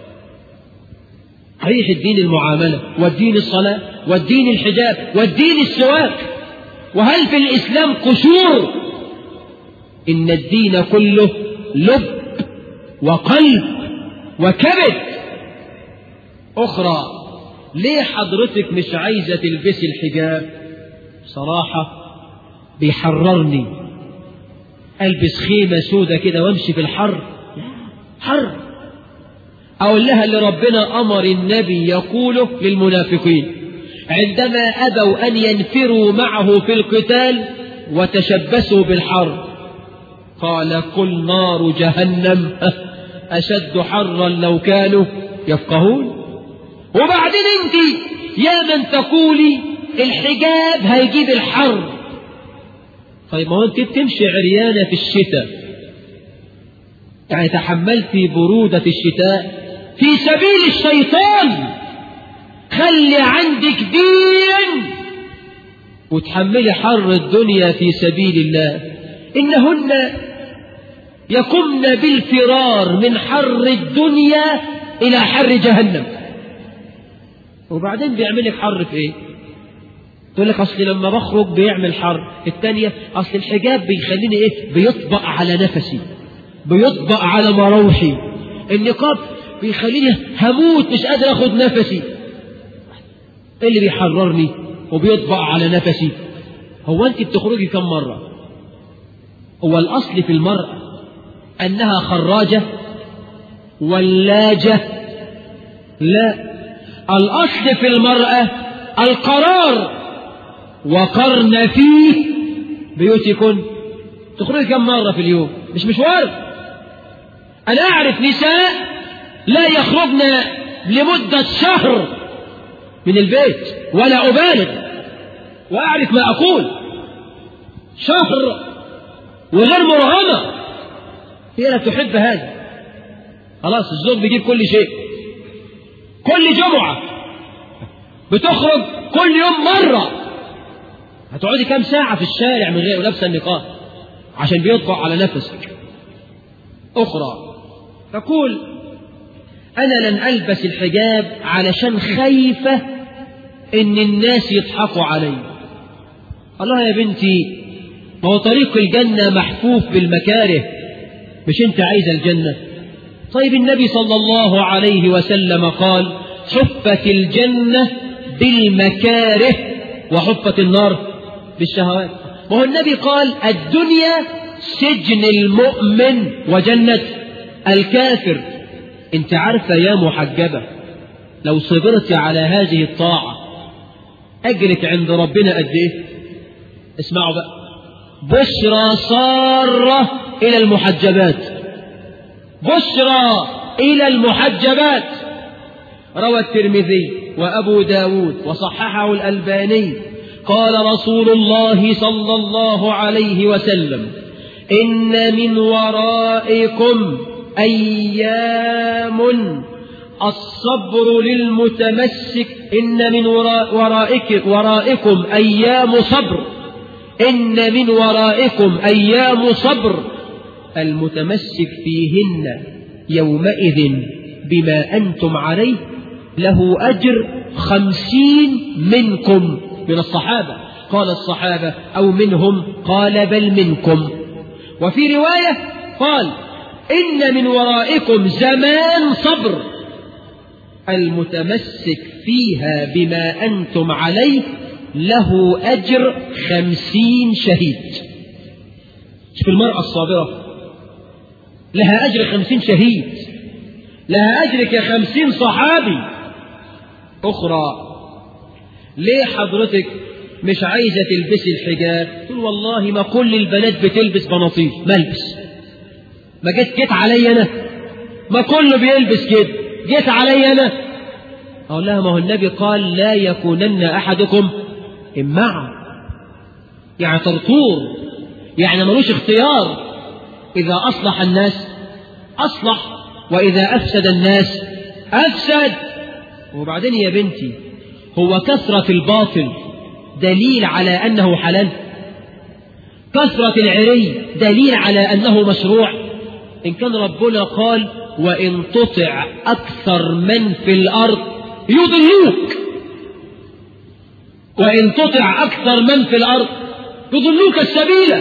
صحيح الدين المعاملة والدين الصلاة والدين الحجاب والدين السواك وهل في الإسلام قشور إن الدين كله لب وقلب وكبد أخرى ليه حضرتك مش عايزة تلبسي الحجاب صراحة بيحررني ألبس خيمة سودة كده وامشي في الحر حر أقول لها اللي ربنا أمر النبي يقوله للمنافقين عندما أبوا أن ينفروا معه في القتال وتشبثوا بالحر قال قل نار جهنم أشد حرا لو كانوا يفقهون وبعدين انت يا من تقولي الحجاب هيجيب الحر طيب ما هو انت بتمشي عريانة في الشتاء يعني تحملتي برودة الشتاء في سبيل الشيطان خلي عندك دين وتحملي حر الدنيا في سبيل الله إنهن يقمن بالفرار من حر الدنيا إلى حر جهنم وبعدين بيعملك حر في إيه تقول لك أصل لما بخرج بيعمل حر الثانية أصل الحجاب بيخليني إيه بيطبق على نفسي بيطبق على مروحي النقاب بيخليني هموت مش قادر أخد نفسي إيه اللي بيحررني وبيطبق على نفسي هو أنت بتخرجي كم مرة هو الأصل في المرأة أنها خراجة ولاجة لا الأصل في المرأة القرار وقرن فيه بيوتكن تخرج كم مرة في اليوم مش مشوار أنا أعرف نساء لا يخرجن لمدة شهر من البيت ولا أبالغ وأعرف ما أقول شهر وغير مرغمة هي لا تحب هذا خلاص الزوج بيجيب كل شيء كل جمعة بتخرج كل يوم مرة هتقعدي كام ساعة في الشارع من غير لابسة النقاب عشان بيطبع على نفسك أخرى تقول أنا لن ألبس الحجاب علشان خايفة إن الناس يضحكوا علي الله يا بنتي ما هو طريق الجنة محفوف بالمكاره مش أنت عايزة الجنة طيب النبي صلى الله عليه وسلم قال حفت الجنة بالمكاره وحفت النار بالشهوات وهو النبي قال الدنيا سجن المؤمن وجنة الكافر انت عارفة يا محجبة لو صبرت على هذه الطاعة أجرك عند ربنا قد إيه اسمعوا بقى بشرى صارة إلى المحجبات بشرى إلى المحجبات روى الترمذي وأبو داود وصححه الألباني قال رسول الله صلى الله عليه وسلم إن من ورائكم أيام الصبر للمتمسك إن من وراء ورائك ورائكم أيام صبر إن من ورائكم أيام صبر المتمسك فيهن يومئذ بما أنتم عليه له أجر خمسين منكم من الصحابة قال الصحابة أو منهم قال بل منكم وفي رواية قال إن من ورائكم زمان صبر المتمسك فيها بما أنتم عليه له أجر خمسين شهيد شوف المرأة الصابرة لها أجر خمسين شهيد لها أجر كخمسين صحابي أخرى ليه حضرتك مش عايزة تلبسي الحجاب تقول والله ما كل البنات بتلبس بناطيل ملبس ما جيت جيت علي أنا ما كله بيلبس كده جيت علي أنا أقول لها ما هو النبي قال لا يكونن أحدكم إمعا يعني طرطور يعني ملوش اختيار إذا أصلح الناس أصلح وإذا أفسد الناس أفسد وبعدين يا بنتي هو كثرة الباطل دليل على أنه حلال كثرة العري دليل على أنه مشروع إن كان ربنا قال وإن تطع أكثر من في الأرض يضلوك وإن تطع أكثر من في الأرض يضلوك السبيل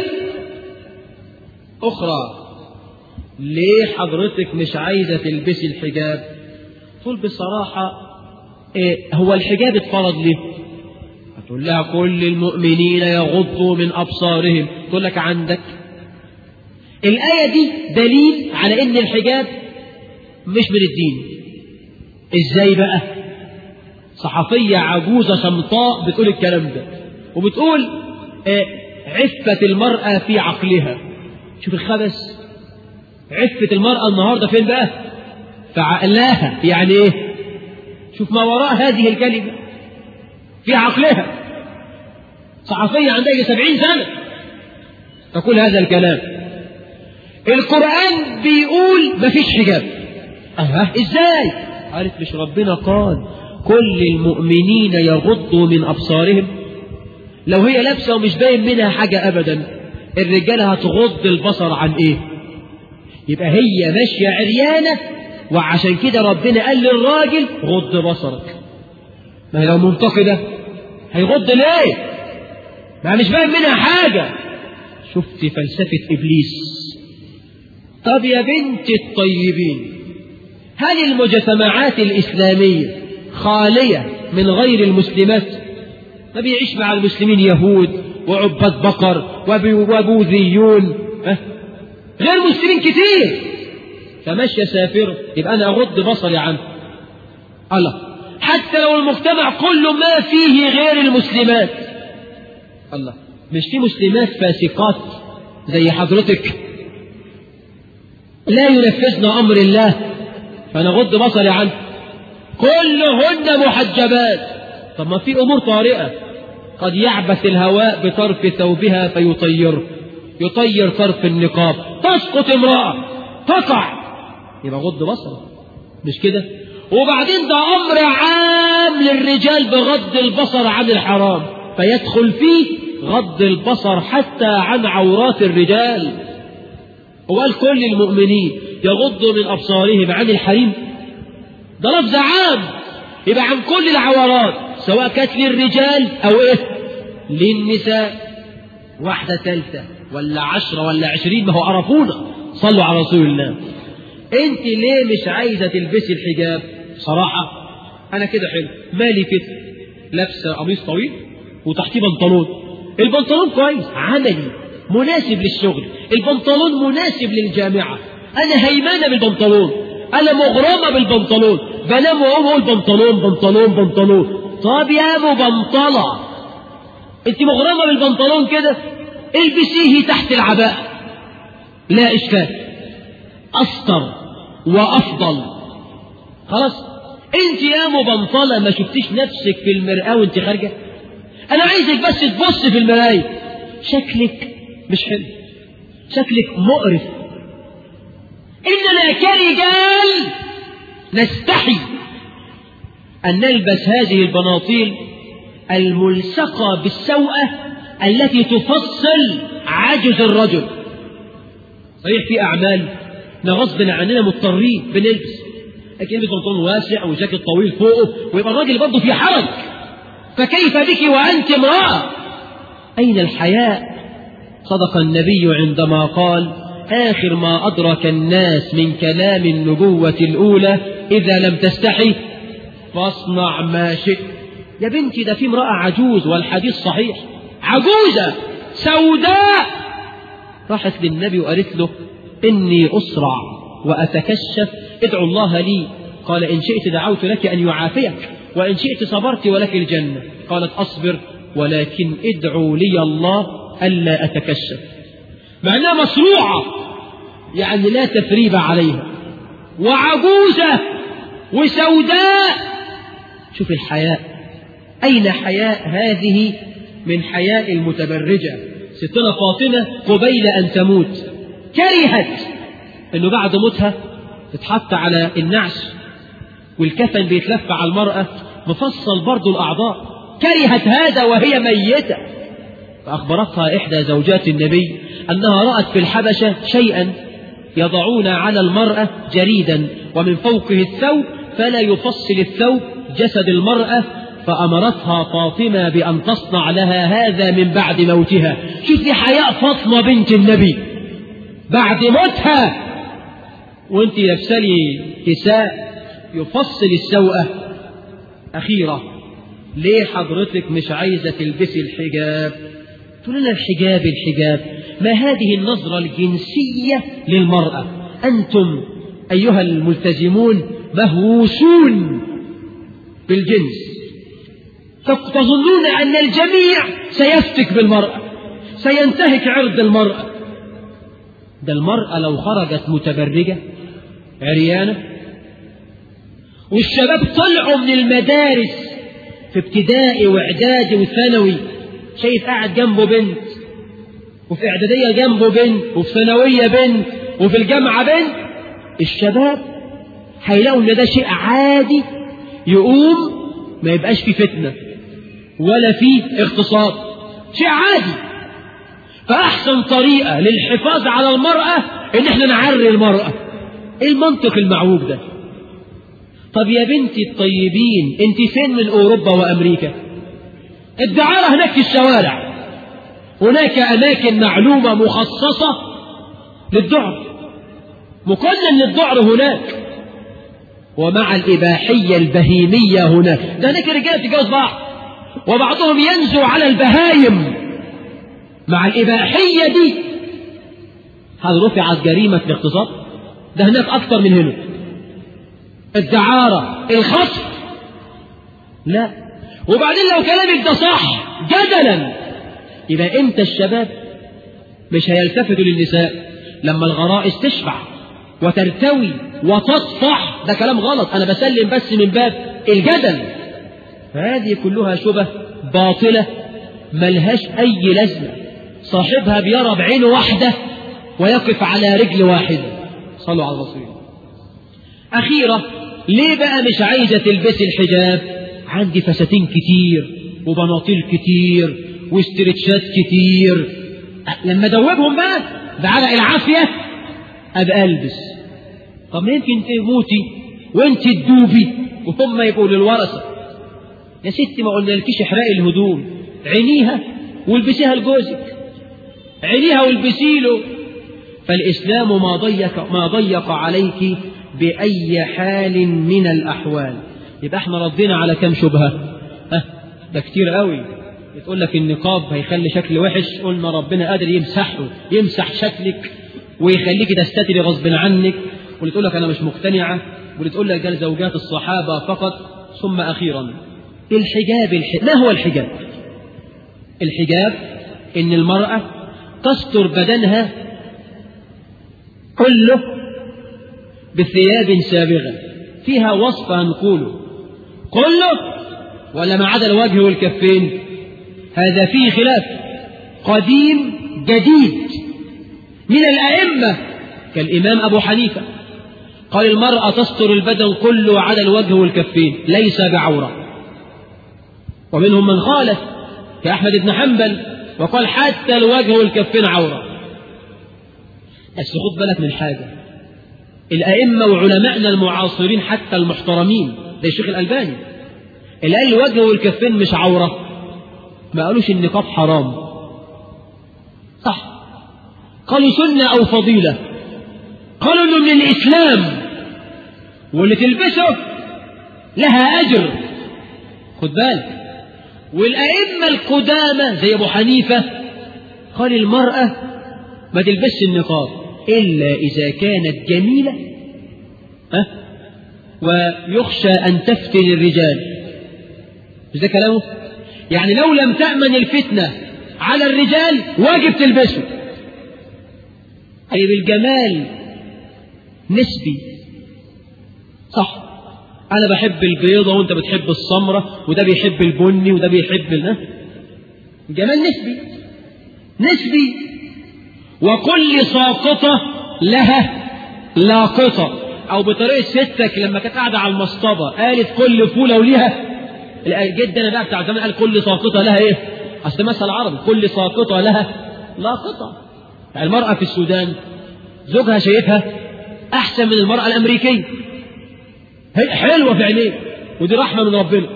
أخرى ليه حضرتك مش عايزة تلبسي الحجاب تقول بصراحة إيه هو الحجاب اتفرض ليه هتقول لها كل المؤمنين يغضوا من أبصارهم تقول لك عندك الآية دي دليل على إن الحجاب مش من الدين إزاي بقى صحفية عجوزة شمطاء بتقول الكلام ده وبتقول إيه عفة المرأة في عقلها شوف الخبث عفة المرأة النهاردة فين بقى في عقلها يعني ايه شوف ما وراء هذه الكلمة في عقلها صحفية عندها سبعين سنة تقول هذا الكلام القرآن بيقول ما فيش حجاب أه ازاي قالت مش ربنا قال كل المؤمنين يغضوا من أبصارهم لو هي لابسة ومش باين منها حاجة أبدا الرجالة هتغض البصر عن ايه يبقى هي ماشية عريانة وعشان كده ربنا قال للراجل غض بصرك ما هي لو منتقدة هيغض ليه ما مش باين منها حاجة شفت فلسفة إبليس طب يا بنت الطيبين هل المجتمعات الإسلامية خالية من غير المسلمات ما بيعيش مع المسلمين يهود وعباد بقر وبوذيون أه؟ غير مسلمين كتير فماشية سافرة يبقى أنا أغض بصري عنه الله حتى لو المجتمع كله ما فيه غير المسلمات الله مش في مسلمات فاسقات زي حضرتك لا ينفذن أمر الله فأنا أغض بصري عنه كلهن محجبات طب ما في أمور طارئة قد يعبث الهواء بطرف ثوبها فيطيره يطير طرف النقاب تسقط امرأة تقع يبقى غض بصر مش كده وبعدين ده أمر عام للرجال بغض البصر عن الحرام فيدخل فيه غض البصر حتى عن عورات الرجال وقال كل المؤمنين يغضوا من أبصارهم عن الحريم ده لفظ عام يبقى عن كل العورات سواء كانت للرجال أو إيه للنساء واحدة ثالثة ولا عشرة ولا عشرين ما هو عرفونا صلوا على رسول الله انت ليه مش عايزة تلبسي الحجاب صراحة انا كده حلو مالي كده لابسة قميص طويل وتحتيه بنطلون البنطلون كويس عملي مناسب للشغل البنطلون مناسب للجامعة انا هيمانة بالبنطلون انا مغرمة بالبنطلون بنام واقوم اقول بنطلون بنطلون بنطلون طب يا مبنطلة انت مغرمة بالبنطلون كده البسيه تحت العباءة لا اشكال أسطر وأفضل خلاص انت يا مبنطلة ما شفتيش نفسك في المرآة وانت خارجة انا عايزك بس تبص في المراية شكلك مش حلو شكلك مقرف اننا كرجال نستحي أن نلبس هذه البناطيل الملصقة بالسوءة التي تفصل عجز الرجل صحيح في أعمال غصب عننا مضطرين بنلبس لكن يلبس بنطلون واسع وجاكيت طويل فوقه ويبقى الراجل برضه في حرج فكيف بك وأنت امرأة أين الحياء صدق النبي عندما قال آخر ما أدرك الناس من كلام النبوة الأولى إذا لم تستحي فاصنع ما شئت يا بنتي ده في امرأة عجوز والحديث صحيح عجوزة سوداء راحت للنبي وقالت له إني أسرع وأتكشف ادعو الله لي قال إن شئت دعوت لك أن يعافيك وإن شئت صبرت ولك الجنة قالت أصبر ولكن ادعو لي الله ألا أتكشف مع أنها مصروعة يعني لا تثريب عليها وعجوزة وسوداء شوف الحياء أين حياء هذه من حياء المتبرجة ستنا فاطمة قبيل أن تموت كرهت أنه بعد موتها تتحط على النعش والكفن بيتلف على المرأة مفصل برضو الأعضاء كرهت هذا وهي ميتة فأخبرتها إحدى زوجات النبي أنها رأت في الحبشة شيئا يضعون على المرأة جريدا ومن فوقه الثوب فلا يفصل الثوب جسد المرأة فأمرتها فاطمة بأن تصنع لها هذا من بعد موتها شوفي حياء فاطمة بنت النبي بعد موتها وانت لابسه لي كساء يفصل السوءة أخيرة ليه حضرتك مش عايزة تلبسي الحجاب تقول لنا الحجاب الحجاب ما هذه النظرة الجنسية للمرأة أنتم أيها الملتزمون مهووسون بالجنس تظنون أن الجميع سيفتك بالمرأة سينتهك عرض المرأة ده المرأة لو خرجت متبرجة عريانة والشباب طلعوا من المدارس في ابتدائي واعدادي وثانوي شايف قاعد جنبه بنت وفي اعدادية جنبه بنت وفي ثانوية بنت وفي الجامعة بنت الشباب هيلاقوا ان ده شيء عادي يقوم ما يبقاش فيه فتنة ولا فيه اغتصاب شيء عادي فأحسن طريقة للحفاظ على المرأة إن احنا نعري المرأة ايه المنطق المعوج ده طب يا بنتي الطيبين انت فين من اوروبا وامريكا الدعارة هناك في الشوارع هناك اماكن معلومة مخصصة للذعر مقنن للذعر هناك ومع الإباحية البهيمية هناك ده هناك رجال تجوز بعض وبعضهم ينزو على البهايم مع الإباحية دي هل رفعت جريمة الاغتصاب؟ ده هناك أكثر من هنا الدعارة الخطف لا وبعدين لو كلامك ده صح جدلا يبقى انت الشباب مش هيلتفتوا للنساء لما الغرائز تشبع وترتوي وتطفح ده كلام غلط انا بسلم بس من باب الجدل فهذه كلها شبه باطلة ملهاش اي لازمة صاحبها بيرى بعين واحدة ويقف على رجل واحدة صلوا على الرسول أخيرة ليه بقى مش عايزة تلبسي الحجاب عندي فساتين كتير وبناطيل كتير واسترتشات كتير لما دوبهم بقى بعرق العافية أبقى ألبس طب ما يمكن تموتي وانت تدوبي وهم يبقوا للورثة يا ستي ما قلنا لكيش احرقي الهدوم عينيها والبسيها لجوزك عينيها والبسي له فالإسلام ما ضيق, ما ضيق عليك بأي حال من الأحوال يبقى احنا ردينا على كم شبهة ها ده كتير قوي تقول لك النقاب هيخلي شكل وحش قلنا ربنا قادر يمسحه يمسح شكلك ويخليك تستتري غصب عنك واللي تقول لك أنا مش مقتنعة واللي تقول لك قال زوجات الصحابة فقط ثم أخيرا الحجاب الح... ما هو الحجاب الحجاب إن المرأة تستر بدنها كله بثياب سابغة فيها وصف هنقوله كله ولا ما عدا الوجه والكفين هذا فيه خلاف قديم جديد من الأئمة كالإمام أبو حنيفة قال المرأة تستر البدن كله على الوجه والكفين ليس بعورة ومنهم من خالف كأحمد بن حنبل وقال حتى الوجه والكفين عورة بس خد بالك من حاجة الأئمة وعلمائنا المعاصرين حتى المحترمين زي الشيخ الألباني اللي قال الوجه والكفين مش عورة ما قالوش النقاب حرام صح قالوا سنة أو فضيلة قالوا انه من الإسلام واللي تلبسه لها أجر خد بالك والأئمة القدامى زي أبو حنيفة قال المرأة ما تلبسش النقاب إلا إذا كانت جميلة أه؟ ويخشى أن تفتن الرجال مش ده كلامه يعني لو لم تأمن الفتنة على الرجال واجب تلبسه طيب الجمال نسبي صح أنا بحب البيضة وأنت بتحب السمرة وده بيحب البني وده بيحب ال الجمال نسبي نسبي وكل ساقطة لها لاقطة أو بطريقة ستك لما كانت قاعدة على المصطبة قالت كل فولة وليها جدنا بقى بتاع زمان قال كل ساقطة لها إيه؟ أصل مثل عربي كل ساقطة لها لاقطة المرأة في السودان زوجها شايفها أحسن من المرأة الأمريكية هي حلوة في عينيه ودي رحمة من ربنا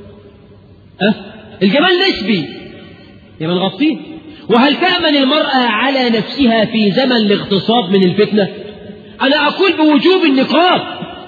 أه؟ الجمال نسبي يبقى نغطيه وهل تأمن المرأة على نفسها في زمن الاغتصاب من الفتنة أنا أقول بوجوب النقاب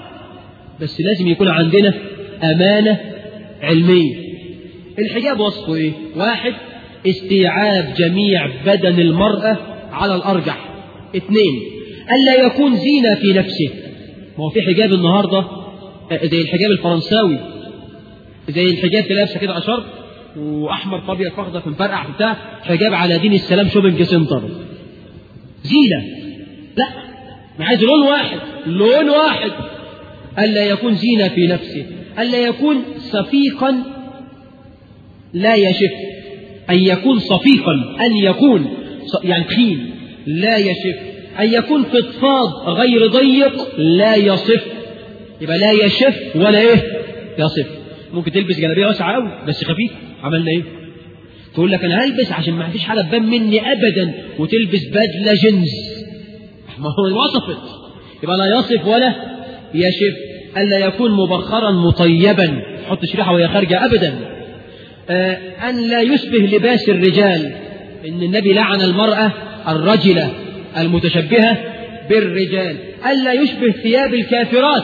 بس لازم يكون عندنا أمانة علمية الحجاب وصفه إيه واحد استيعاب جميع بدن المرأة على الأرجح اثنين ألا يكون زينة في نفسه ما هو في حجاب النهاردة زي الحجاب الفرنساوي زي الحجاب اللي لابسه كده أشر وأحمر طبيعة فخدة في مفرقع بتاع حجاب على دين السلام شوبنج سنتر زينة لا أنا عايز لون واحد لون واحد ألا يكون زينة في نفسه ألا يكون صفيقا لا يشف أن يكون صفيقا أن يكون يعني تخين لا يشف أن يكون فضفاض غير ضيق لا يصف يبقى لا يشف ولا إيه يصف ممكن تلبس جلابية واسعة قوي بس خفيف عملنا إيه تقول لك أنا هلبس عشان ما فيش حاجة تبان مني أبدا وتلبس بدلة جنز ما هو وصفت يبقى لا يصف ولا يشف ألا يكون مبخرا مطيبا حط شريحة وهي خارجة أبدا آه أن لا يشبه لباس الرجال إن النبي لعن المرأة الرجلة المتشبهة بالرجال ألا يشبه ثياب الكافرات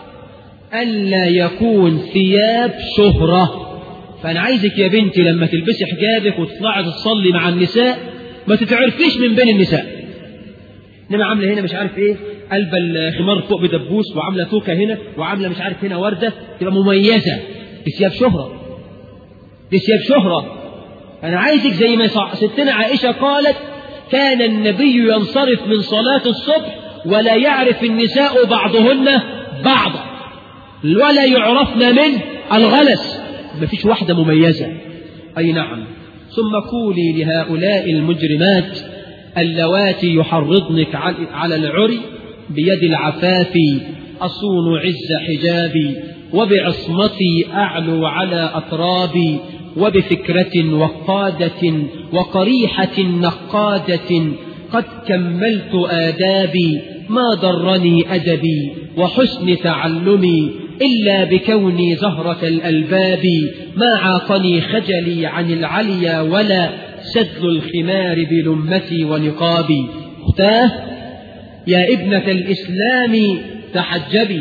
ألا يكون ثياب شهرة فأنا عايزك يا بنتي لما تلبسي حجابك وتطلعي تصلي مع النساء ما تتعرفيش من بين النساء إنما عاملة هنا مش عارف إيه قلب الخمار فوق بدبوس وعاملة توكة هنا وعاملة مش عارف هنا وردة تبقى مميزة دي ثياب شهرة دي ثياب شهرة أنا عايزك زي ما ستنا عائشة قالت كان النبي ينصرف من صلاة الصبح ولا يعرف النساء بعضهن بعضا ولا يعرفن من الغلس ما فيش واحدة مميزة أي نعم ثم قولي لهؤلاء المجرمات اللواتي يحرضنك على العري بيد العفاف أصون عز حجابي وبعصمتي أعلو على أطرابي وبفكرة وقادة وقريحة نقادة قد كملت آدابي ما ضرني أدبي وحسن تعلمي إلا بكوني زهرة الألباب ما عاقني خجلي عن العليا ولا سدل الخمار بلمتي ونقابي اختاه يا ابنة الإسلام تحجبي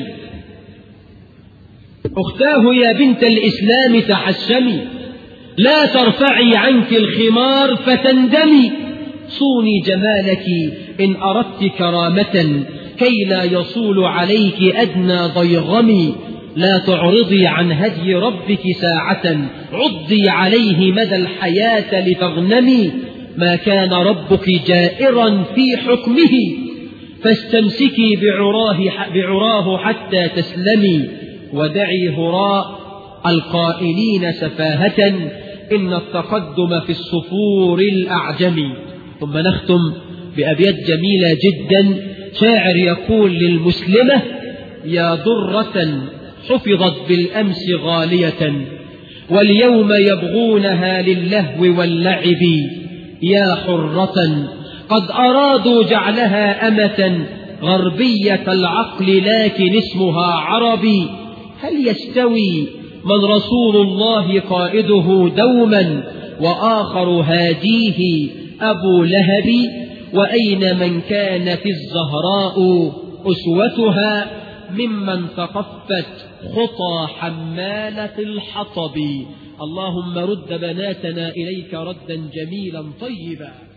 أختاه يا بنت الإسلام تحشمي لا ترفعي عنك الخمار فتندمي صوني جمالك إن أردت كرامة كي لا يصول عليك أدنى ضيغم لا تعرضي عن هدي ربك ساعة عضي عليه مدى الحياة لتغنمي ما كان ربك جائرا في حكمه فاستمسكي بعراه, بعراه حتى تسلمي ودعي هراء القائلين سفاهة إن التقدم في الصفور الأعجم ثم نختم بأبيات جميلة جدا شاعر يقول للمسلمة يا درة حفظت بالأمس غالية واليوم يبغونها للهو واللعب يا حرة قد أرادوا جعلها أمة غربية العقل لكن اسمها عربي هل يستوي من رسول الله قائده دوما وآخر هاديه أبو لهب وأين من كانت الزهراء أسوتها ممن تقفت خطى حمالة الحطب اللهم رد بناتنا إليك ردا جميلا طيبا